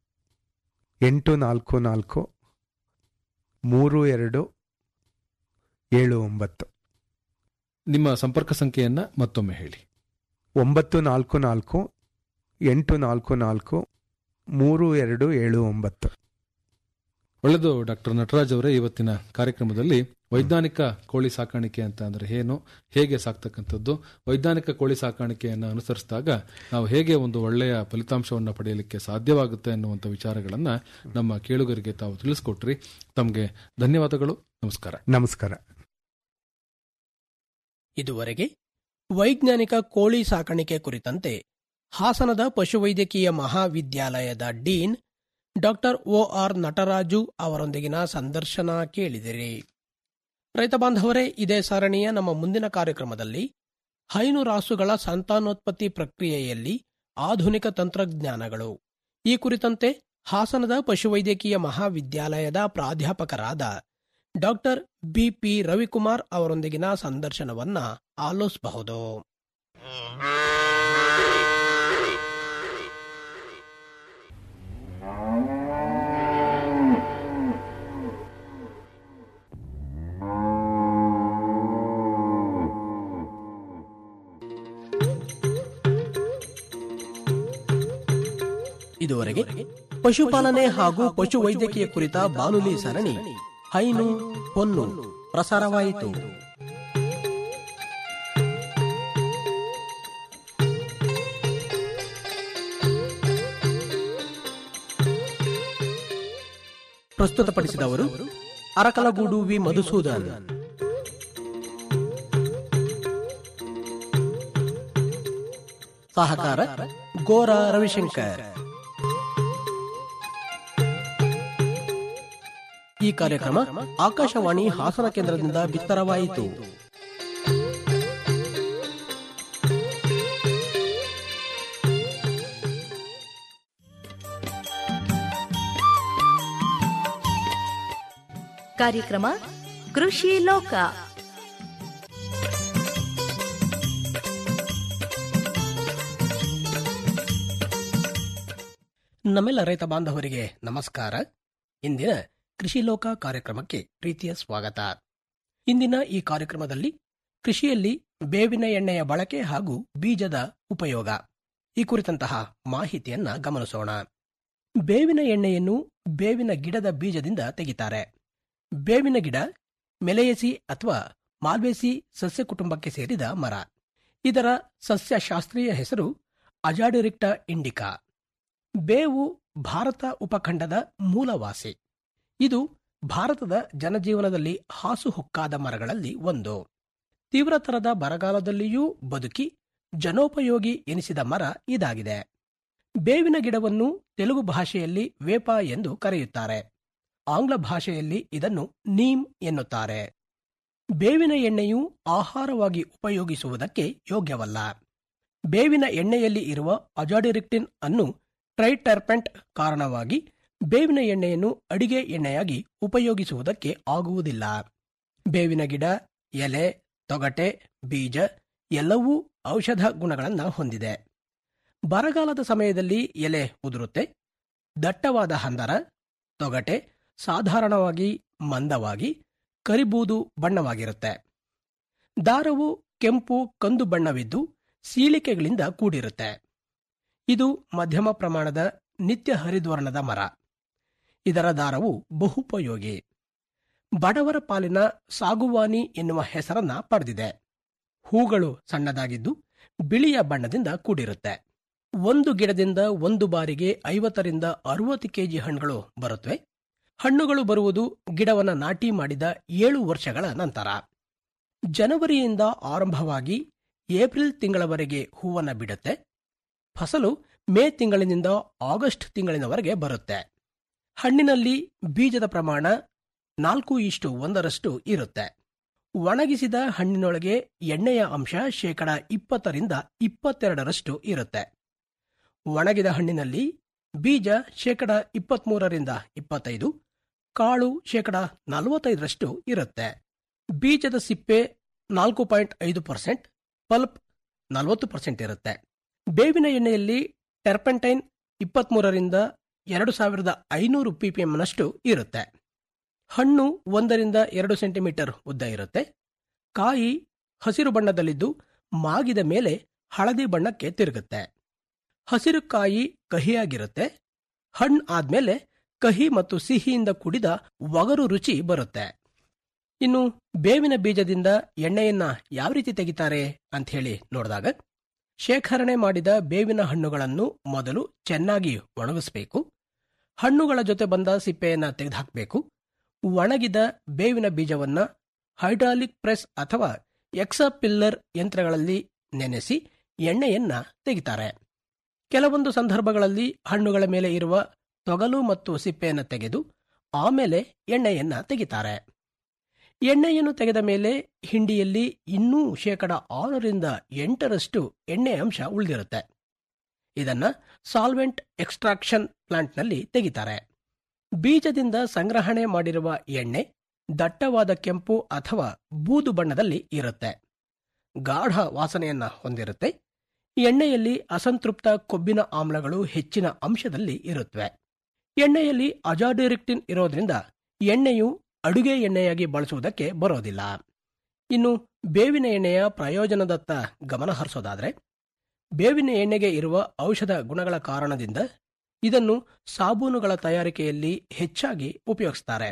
Speaker 8: ಎಂಟು ನಾಲ್ಕು ನಾಲ್ಕು ಮೂರು ಎರಡು ಏಳು ಒಂಬತ್ತು
Speaker 7: ನಿಮ್ಮ ಸಂಪರ್ಕ ಸಂಖ್ಯೆಯನ್ನ ಮತ್ತೊಮ್ಮೆ ಹೇಳಿ
Speaker 8: ಒಂಬತ್ತು ನಾಲ್ಕು ನಾಲ್ಕು ಎಂಟು ನಾಲ್ಕು ನಾಲ್ಕು ಮೂರು ಎರಡು ಏಳು ಒಂಬತ್ತು
Speaker 7: ಒಳ್ಳೆಯದು ಡಾಕ್ಟರ್ ನಟರಾಜ್ ಅವರೇ ಇವತ್ತಿನ ಕಾರ್ಯಕ್ರಮದಲ್ಲಿ ವೈಜ್ಞಾನಿಕ ಕೋಳಿ ಸಾಕಾಣಿಕೆ ಅಂತ ಅಂದ್ರೆ ಏನು ಹೇಗೆ ಸಾಕ್ತಕ್ಕಂಥದ್ದು ವೈಜ್ಞಾನಿಕ ಕೋಳಿ ಸಾಕಾಣಿಕೆಯನ್ನು ಅನುಸರಿಸಿದಾಗ ನಾವು ಹೇಗೆ ಒಂದು ಒಳ್ಳೆಯ ಫಲಿತಾಂಶವನ್ನು ಪಡೆಯಲಿಕ್ಕೆ ಸಾಧ್ಯವಾಗುತ್ತೆ ಅನ್ನುವಂಥ ವಿಚಾರಗಳನ್ನ ನಮ್ಮ ಕೇಳುಗರಿಗೆ ತಾವು ತಿಳಿಸ್ಕೊಟ್ರಿ ತಮಗೆ ಧನ್ಯವಾದಗಳು ನಮಸ್ಕಾರ
Speaker 8: ನಮಸ್ಕಾರ
Speaker 6: ಇದುವರೆಗೆ ವೈಜ್ಞಾನಿಕ ಕೋಳಿ ಸಾಕಾಣಿಕೆ ಕುರಿತಂತೆ ಹಾಸನದ ಪಶುವೈದ್ಯಕೀಯ ಮಹಾವಿದ್ಯಾಲಯದ dean doctor O R Nataraju ಅವರೊಂದಿಗಿನ ಸಂದರ್ಶನ ಕೇಳಿದಿರಿ ರೈತ ಬಾಂಧವರೇ ಇದೇ ಸರಣಿಯ ನಮ್ಮ ಮುಂದಿನ ಕಾರ್ಯಕ್ರಮದಲ್ಲಿ ಹೈನು ರಾಸುಗಳ ಸಂತಾನೋತ್ಪತ್ತಿ ಪ್ರಕ್ರಿಯೆಯಲ್ಲಿ ಆಧುನಿಕ ತಂತ್ರಜ್ಞಾನಗಳು ಈ ಕುರಿತಂತೆ ಹಾಸನದ ಪಶುವೈದ್ಯಕೀಯ ಮಹಾವಿದ್ಯಾಲಯದ ಪ್ರಾಧ್ಯಾಪಕರಾದ ಡಾಕ್ಟರ್ ಬಿಪಿ ರವಿಕುಮಾರ್ ಅವರೊಂದಿಗಿನ ಸಂದರ್ಶನವನ್ನ ಆಲಿಸಬಹುದು ಇದುವರೆಗೆ ಪಶುಪಾಲನೆ ಹಾಗೂ ಪಶುವೈದ್ಯಕೀಯ ಕುರಿತ ಬಾನುಲಿ ಸರಣಿ ಹೈನು ಹೊನ್ನು ಪ್ರಸಾರವಾಯಿತು ಪ್ರಸ್ತುತಪಡಿಸಿದವರು ಅರಕಲಗೂಡು ವಿ ಮಧುಸೂದನ್ ಸಹಕಾರ ಗೋರ ರವಿಶಂಕರ್ ಈ ಕಾರ್ಯಕ್ರಮ ಆಕಾಶವಾಣಿ ಹಾಸನ ಕೇಂದ್ರದಿಂದ ಬಿತ್ತರವಾಯಿತು
Speaker 9: ಕಾರ್ಯಕ್ರಮ ಕೃಷಿ ಲೋಕ
Speaker 6: ನಮ್ಮೆಲ್ಲ ರೈತ ಬಾಂಧವರಿಗೆ ನಮಸ್ಕಾರ ಇಂದಿನ ಕೃಷಿ ಲೋಕ ಕಾರ್ಯಕ್ರಮಕ್ಕೆ ಪ್ರೀತಿಯ ಸ್ವಾಗತ ಇಂದಿನ ಈ ಕಾರ್ಯಕ್ರಮದಲ್ಲಿ ಕೃಷಿಯಲ್ಲಿ ಬೇವಿನ ಎಣ್ಣೆಯ ಬಳಕೆ ಹಾಗೂ ಬೀಜದ ಉಪಯೋಗ ಈ ಕುರಿತಂತಹ ಮಾಹಿತಿಯನ್ನ ಗಮನಿಸೋಣ ಬೇವಿನ ಎಣ್ಣೆಯನ್ನು ಬೇವಿನ ಗಿಡದ ಬೀಜದಿಂದ ತೆಗಿತಾರೆ ಬೇವಿನ ಗಿಡ ಮೆಲೆಯಸಿ ಅಥವಾ ಮಾಲ್ವೇಸಿ ಸಸ್ಯ ಕುಟುಂಬಕ್ಕೆ ಸೇರಿದ ಮರ ಇದರ ಸಸ್ಯಶಾಸ್ತ್ರೀಯ ಹೆಸರು ಅಜಾಡಿರಿಕ್ಟ ಇಂಡಿಕಾ ಬೇವು ಭಾರತ ಉಪಖಂಡದ ಮೂಲವಾಸಿ ಇದು ಭಾರತದ ಜನಜೀವನದಲ್ಲಿ ಹಾಸುಹೊಕ್ಕಾದ ಮರಗಳಲ್ಲಿ ಒಂದು ತೀವ್ರತರದ ಬರಗಾಲದಲ್ಲಿಯೂ ಬದುಕಿ ಜನೋಪಯೋಗಿ ಎನಿಸಿದ ಮರ ಇದಾಗಿದೆ ಬೇವಿನ ಗಿಡವನ್ನು ತೆಲುಗು ಭಾಷೆಯಲ್ಲಿ ವೇಪ ಎಂದು ಕರೆಯುತ್ತಾರೆ ಆಂಗ್ಲ ಭಾಷೆಯಲ್ಲಿ ಇದನ್ನು ನೀಮ್ ಎನ್ನುತ್ತಾರೆ ಬೇವಿನ ಎಣ್ಣೆಯು ಆಹಾರವಾಗಿ ಉಪಯೋಗಿಸುವುದಕ್ಕೆ ಯೋಗ್ಯವಲ್ಲ ಬೇವಿನ ಎಣ್ಣೆಯಲ್ಲಿ ಇರುವ ಅಜಾಡಿರಿಕ್ಟಿನ್ ಅನ್ನು ಟ್ರೈಟರ್ಪೆಂಟ್ ಕಾರಣವಾಗಿ ಬೇವಿನ ಎಣ್ಣೆಯನ್ನು ಅಡಿಗೆ ಎಣ್ಣೆಯಾಗಿ ಉಪಯೋಗಿಸುವುದಕ್ಕೆ ಆಗುವುದಿಲ್ಲ ಬೇವಿನ ಗಿಡ ಎಲೆ ತೊಗಟೆ ಬೀಜ ಎಲ್ಲವೂ ಔಷಧ ಗುಣಗಳನ್ನು ಹೊಂದಿದೆ ಬರಗಾಲದ ಸಮಯದಲ್ಲಿ ಎಲೆ ಉದುರುತ್ತೆ ದಟ್ಟವಾದ ಹಂದರ ತೊಗಟೆ ಸಾಧಾರಣವಾಗಿ ಮಂದವಾಗಿ ಕರಿಬೂದು ಬಣ್ಣವಾಗಿರುತ್ತೆ ದಾರವು ಕೆಂಪು ಕಂದು ಬಣ್ಣವಿದ್ದು ಸೀಳಿಕೆಗಳಿಂದ ಕೂಡಿರುತ್ತೆ ಇದು ಮಧ್ಯಮ ಪ್ರಮಾಣದ ನಿತ್ಯ ಹರಿದ್ವರ್ಣದ ಮರ ಇದರ ದಾರವು ಬಹುಪಯೋಗಿ ಬಡವರ ಪಾಲಿನ ಸಾಗುವಾನಿ ಎನ್ನುವ ಹೆಸರನ್ನ ಪಡೆದಿದೆ ಹೂಗಳು ಸಣ್ಣದಾಗಿದ್ದು ಬಿಳಿಯ ಬಣ್ಣದಿಂದ ಕೂಡಿರುತ್ತೆ ಒಂದು ಗಿಡದಿಂದ ಒಂದು ಬಾರಿಗೆ ಐವತ್ತರಿಂದ ಅರವತ್ತು ಕೆಜಿ ಹಣ್ಣುಗಳು ಬರುತ್ತವೆ ಹಣ್ಣುಗಳು ಬರುವುದು ಗಿಡವನ್ನ ನಾಟಿ ಮಾಡಿದ ಏಳು ವರ್ಷಗಳ ನಂತರ ಜನವರಿಯಿಂದ ಆರಂಭವಾಗಿ ಏಪ್ರಿಲ್ ತಿಂಗಳವರೆಗೆ ಹೂವನ್ನ ಬಿಡುತ್ತೆ ಫಸಲು ಮೇ ತಿಂಗಳಿನಿಂದ ಆಗಸ್ಟ್ ತಿಂಗಳಿನವರೆಗೆ ಬರುತ್ತೆ ಹಣ್ಣಿನಲ್ಲಿ ಬೀಜದ ಪ್ರಮಾಣ ನಾಲ್ಕು ಇಷ್ಟು ಒಂದರಷ್ಟು ಇರುತ್ತೆ ಒಣಗಿಸಿದ ಹಣ್ಣಿನೊಳಗೆ ಎಣ್ಣೆಯ ಅಂಶ ಶೇಕಡ ಇಪ್ಪತ್ತರಿಂದ ಇಪ್ಪತ್ತೆರಡರಷ್ಟು ಇರುತ್ತೆ ಒಣಗಿದ ಹಣ್ಣಿನಲ್ಲಿ ಬೀಜ ಶೇಕಡ ಇಪ್ಪತ್ಮೂರರಿಂದ ಇಪ್ಪತ್ತೈದು ಕಾಳು ಶೇಕಡ ನಲವತ್ತೈದರಷ್ಟು ಇರುತ್ತೆ ಬೀಜದ ಸಿಪ್ಪೆ ನಾಲ್ಕು ಪಾಯಿಂಟ್ ಐದು ಪರ್ಸೆಂಟ್ ಪಲ್ಪ್ ನಲವತ್ತು ಪರ್ಸೆಂಟ್ ಇರುತ್ತೆ ಬೇವಿನ ಎಣ್ಣೆಯಲ್ಲಿ ಟೆರ್ಪೆಂಟೈನ್ ಇಪ್ಪತ್ಮೂರರಿಂದ ಎರಡು ಸಾವಿರದ ಐನೂರು ಪಿಪಿಎಂನಷ್ಟು ಇರುತ್ತೆ ಹಣ್ಣು ಒಂದರಿಂದ ಎರಡು ಸೆಂಟಿಮೀಟರ್ ಉದ್ದ ಇರುತ್ತೆ ಕಾಯಿ ಹಸಿರು ಬಣ್ಣದಲ್ಲಿದ್ದು ಮಾಗಿದ ಮೇಲೆ ಹಳದಿ ಬಣ್ಣಕ್ಕೆ ತಿರುಗುತ್ತೆ ಹಸಿರು ಕಾಯಿ ಕಹಿಯಾಗಿರುತ್ತೆ ಹಣ್ಣು ಆದ್ಮೇಲೆ ಕಹಿ ಮತ್ತು ಸಿಹಿಯಿಂದ ಕೂಡಿದ ಒಗರು ರುಚಿ ಬರುತ್ತೆ ಇನ್ನು ಬೇವಿನ ಬೀಜದಿಂದ ಎಣ್ಣೆಯನ್ನ ಯಾವ ರೀತಿ ತೆಗಿತಾರೆ ಅಂತ ಹೇಳಿ ನೋಡಿದಾಗ ಶೇಖರಣೆ ಮಾಡಿದ ಬೇವಿನ ಹಣ್ಣುಗಳನ್ನು ಮೊದಲು ಚೆನ್ನಾಗಿ ಒಣಗಿಸಬೇಕು ಹಣ್ಣುಗಳ ಜೊತೆ ಬಂದ ಸಿಪ್ಪೆಯನ್ನ ತೆಗೆದುಹಾಕಬೇಕು ಒಣಗಿದ ಬೇವಿನ ಬೀಜವನ್ನ ಹೈಡ್ರಾಲಿಕ್ ಪ್ರೆಸ್ ಅಥವಾ ಎಕ್ಸಪಿಲ್ಲರ್ ಯಂತ್ರಗಳಲ್ಲಿ ನೆನೆಸಿ ಎಣ್ಣೆಯನ್ನ ತೆಗಿತಾರೆ ಕೆಲವೊಂದು ಸಂದರ್ಭಗಳಲ್ಲಿ ಹಣ್ಣುಗಳ ಮೇಲೆ ಇರುವ ತೊಗಲು ಮತ್ತು ಸಿಪ್ಪೆಯನ್ನು ತೆಗೆದು ಆಮೇಲೆ ಎಣ್ಣೆಯನ್ನ ತೆಗಿತಾರೆ ಎಣ್ಣೆಯನ್ನು ತೆಗೆದ ಮೇಲೆ ಹಿಂಡಿಯಲ್ಲಿ ಇನ್ನೂ ಶೇಕಡ ಆರರಿಂದ ಎಂಟರಷ್ಟು ಎಣ್ಣೆ ಅಂಶ ಉಳಿದಿರುತ್ತೆ ಇದನ್ನ ಸಾಲ್ವೆಂಟ್ ಎಕ್ಸ್ಟ್ರಾಕ್ಷನ್ ಪ್ಲಾಂಟ್ನಲ್ಲಿ ತೆಗಿತಾರೆ ಬೀಜದಿಂದ ಸಂಗ್ರಹಣೆ ಮಾಡಿರುವ ಎಣ್ಣೆ ದಟ್ಟವಾದ ಕೆಂಪು ಅಥವಾ ಬೂದು ಬಣ್ಣದಲ್ಲಿ ಇರುತ್ತೆ ಗಾಢ ವಾಸನೆಯನ್ನ ಹೊಂದಿರುತ್ತೆ ಎಣ್ಣೆಯಲ್ಲಿ ಅಸಂತೃಪ್ತ ಕೊಬ್ಬಿನ ಆಮ್ಲಗಳು ಹೆಚ್ಚಿನ ಅಂಶದಲ್ಲಿ ಇರುತ್ತವೆ ಎಣ್ಣೆಯಲ್ಲಿ ಅಜಾಡಿರಿಕ್ಟಿನ್ ಇರೋದ್ರಿಂದ ಎಣ್ಣೆಯು ಅಡುಗೆ ಎಣ್ಣೆಯಾಗಿ ಬಳಸುವುದಕ್ಕೆ ಬರೋದಿಲ್ಲ ಇನ್ನು ಬೇವಿನ ಎಣ್ಣೆಯ ಪ್ರಯೋಜನದತ್ತ ಗಮನ ಹರಿಸೋದಾದ್ರೆ ಬೇವಿನ ಎಣ್ಣೆಗೆ ಇರುವ ಔಷಧ ಗುಣಗಳ ಕಾರಣದಿಂದ ಇದನ್ನು ಸಾಬೂನುಗಳ ತಯಾರಿಕೆಯಲ್ಲಿ ಹೆಚ್ಚಾಗಿ ಉಪಯೋಗಿಸ್ತಾರೆ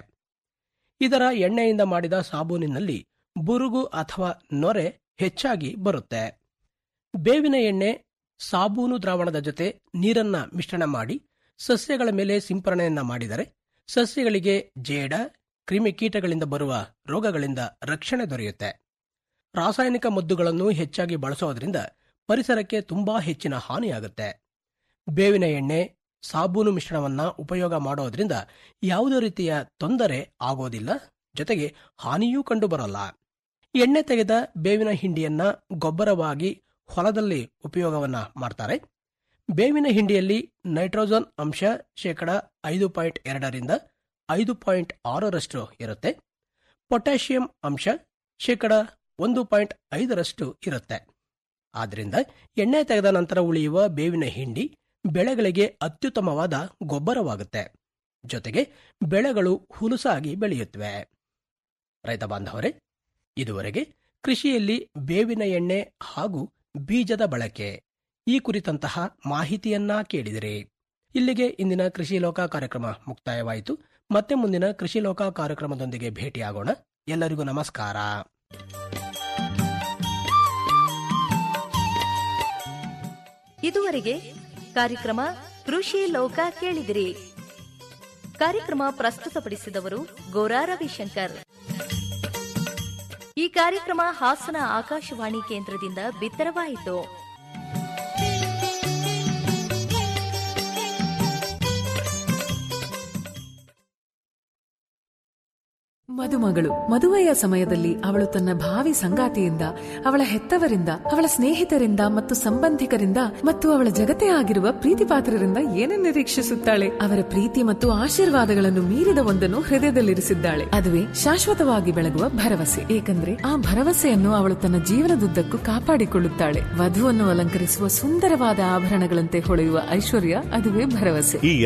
Speaker 6: ಇದರ ಎಣ್ಣೆಯಿಂದ ಮಾಡಿದ ಸಾಬೂನಿನಲ್ಲಿ ಬುರುಗು ಅಥವಾ ನೊರೆ ಹೆಚ್ಚಾಗಿ ಬರುತ್ತೆ ಬೇವಿನ ಎಣ್ಣೆ ಸಾಬೂನು ದ್ರಾವಣದ ಜೊತೆ ನೀರನ್ನ ಮಿಶ್ರಣ ಮಾಡಿ ಸಸ್ಯಗಳ ಮೇಲೆ ಸಿಂಪರಣೆಯನ್ನ ಮಾಡಿದರೆ ಸಸ್ಯಗಳಿಗೆ ಜೇಡ ಕ್ರಿಮಿಕೀಟಗಳಿಂದ ಬರುವ ರೋಗಗಳಿಂದ ರಕ್ಷಣೆ ದೊರೆಯುತ್ತೆ ರಾಸಾಯನಿಕ ಮದ್ದುಗಳನ್ನು ಹೆಚ್ಚಾಗಿ ಬಳಸೋದ್ರಿಂದ ಪರಿಸರಕ್ಕೆ ತುಂಬಾ ಹೆಚ್ಚಿನ ಹಾನಿಯಾಗುತ್ತೆ ಬೇವಿನ ಎಣ್ಣೆ ಸಾಬೂನು ಮಿಶ್ರಣವನ್ನ ಉಪಯೋಗ ಮಾಡೋದ್ರಿಂದ ಯಾವುದೇ ರೀತಿಯ ತೊಂದರೆ ಆಗೋದಿಲ್ಲ ಜೊತೆಗೆ ಹಾನಿಯೂ ಕಂಡುಬರಲ್ಲ ಎಣ್ಣೆ ತೆಗೆದ ಬೇವಿನ ಹಿಂಡಿಯನ್ನ ಗೊಬ್ಬರವಾಗಿ ಹೊಲದಲ್ಲಿ ಉಪಯೋಗವನ್ನ ಮಾಡ್ತಾರೆ ಬೇವಿನ ಹಿಂಡಿಯಲ್ಲಿ ನೈಟ್ರೋಜನ್ ಅಂಶ ಶೇಕಡ ಐದು ಪಾಯಿಂಟ್ ಎರಡರಿಂದ ಐದು ಪಾಯಿಂಟ್ ಆರರಷ್ಟು ಇರುತ್ತೆ ಪೊಟ್ಯಾಷಿಯಂ ಅಂಶ ಶೇಕಡ ಒಂದು ಪಾಯಿಂಟ್ ಐದರಷ್ಟು ಇರುತ್ತೆ ಆದ್ರಿಂದ ಎಣ್ಣೆ ತೆಗೆದ ನಂತರ ಉಳಿಯುವ ಬೇವಿನ ಹಿಂಡಿ ಬೆಳೆಗಳಿಗೆ ಅತ್ಯುತ್ತಮವಾದ ಗೊಬ್ಬರವಾಗುತ್ತೆ ಜೊತೆಗೆ ಬೆಳೆಗಳು ಹುಲುಸಾಗಿ ಬೆಳೆಯುತ್ತವೆ ರೈತ ಬಾಂಧವರೇ ಇದುವರೆಗೆ ಕೃಷಿಯಲ್ಲಿ ಬೇವಿನ ಎಣ್ಣೆ ಹಾಗೂ ಬೀಜದ ಬಳಕೆ ಈ ಕುರಿತಂತಹ ಮಾಹಿತಿಯನ್ನ ಕೇಳಿದಿರಿ ಇಲ್ಲಿಗೆ ಇಂದಿನ ಕೃಷಿ ಲೋಕ ಕಾರ್ಯಕ್ರಮ ಮುಕ್ತಾಯವಾಯಿತು ಮತ್ತೆ ಮುಂದಿನ ಕೃಷಿ ಲೋಕ ಕಾರ್ಯಕ್ರಮದೊಂದಿಗೆ ಭೇಟಿಯಾಗೋಣ ಎಲ್ಲರಿಗೂ ನಮಸ್ಕಾರ
Speaker 9: ಇದುವರೆಗೆ ಕಾರ್ಯಕ್ರಮ ಕೃಷಿ ಲೋಕ ಕೇಳಿದಿರಿ ಕಾರ್ಯಕ್ರಮ ಪ್ರಸ್ತುತಪಡಿಸಿದವರು ಗೋರಾ ರವಿಶಂಕರ್ ಈ ಕಾರ್ಯಕ್ರಮ ಹಾಸನ ಆಕಾಶವಾಣಿ ಕೇಂದ್ರದಿಂದ ಬಿತ್ತರವಾಯಿತು
Speaker 10: ಮದುಮಗಳು ಮದುವೆಯ ಸಮಯದಲ್ಲಿ ಅವಳು ತನ್ನ ಭಾವಿ ಸಂಗಾತಿಯಿಂದ ಅವಳ ಹೆತ್ತವರಿಂದ ಅವಳ ಸ್ನೇಹಿತರಿಂದ ಮತ್ತು ಸಂಬಂಧಿಕರಿಂದ ಮತ್ತು ಅವಳ ಜಗತ್ತೇ ಆಗಿರುವ ಪ್ರೀತಿ ಪಾತ್ರರಿಂದ ಏನೇನು ನಿರೀಕ್ಷಿಸುತ್ತಾಳೆ ಅವರ ಪ್ರೀತಿ ಮತ್ತು ಆಶೀರ್ವಾದಗಳನ್ನು ಮೀರಿದ ಒಂದನ್ನು ಹೃದಯದಲ್ಲಿರಿಸಿದ್ದಾಳೆ ಅದುವೇ ಶಾಶ್ವತವಾಗಿ ಬೆಳಗುವ ಭರವಸೆ ಏಕೆಂದ್ರೆ ಆ ಭರವಸೆಯನ್ನು ಅವಳು ತನ್ನ ಜೀವನದುದ್ದಕ್ಕೂ ಕಾಪಾಡಿಕೊಳ್ಳುತ್ತಾಳೆ ವಧುವನ್ನು ಅಲಂಕರಿಸುವ ಸುಂದರವಾದ ಆಭರಣಗಳಂತೆ ಹೊಳೆಯುವ ಐಶ್ವರ್ಯ ಅದುವೇ ಭರವಸೆ
Speaker 11: ಈ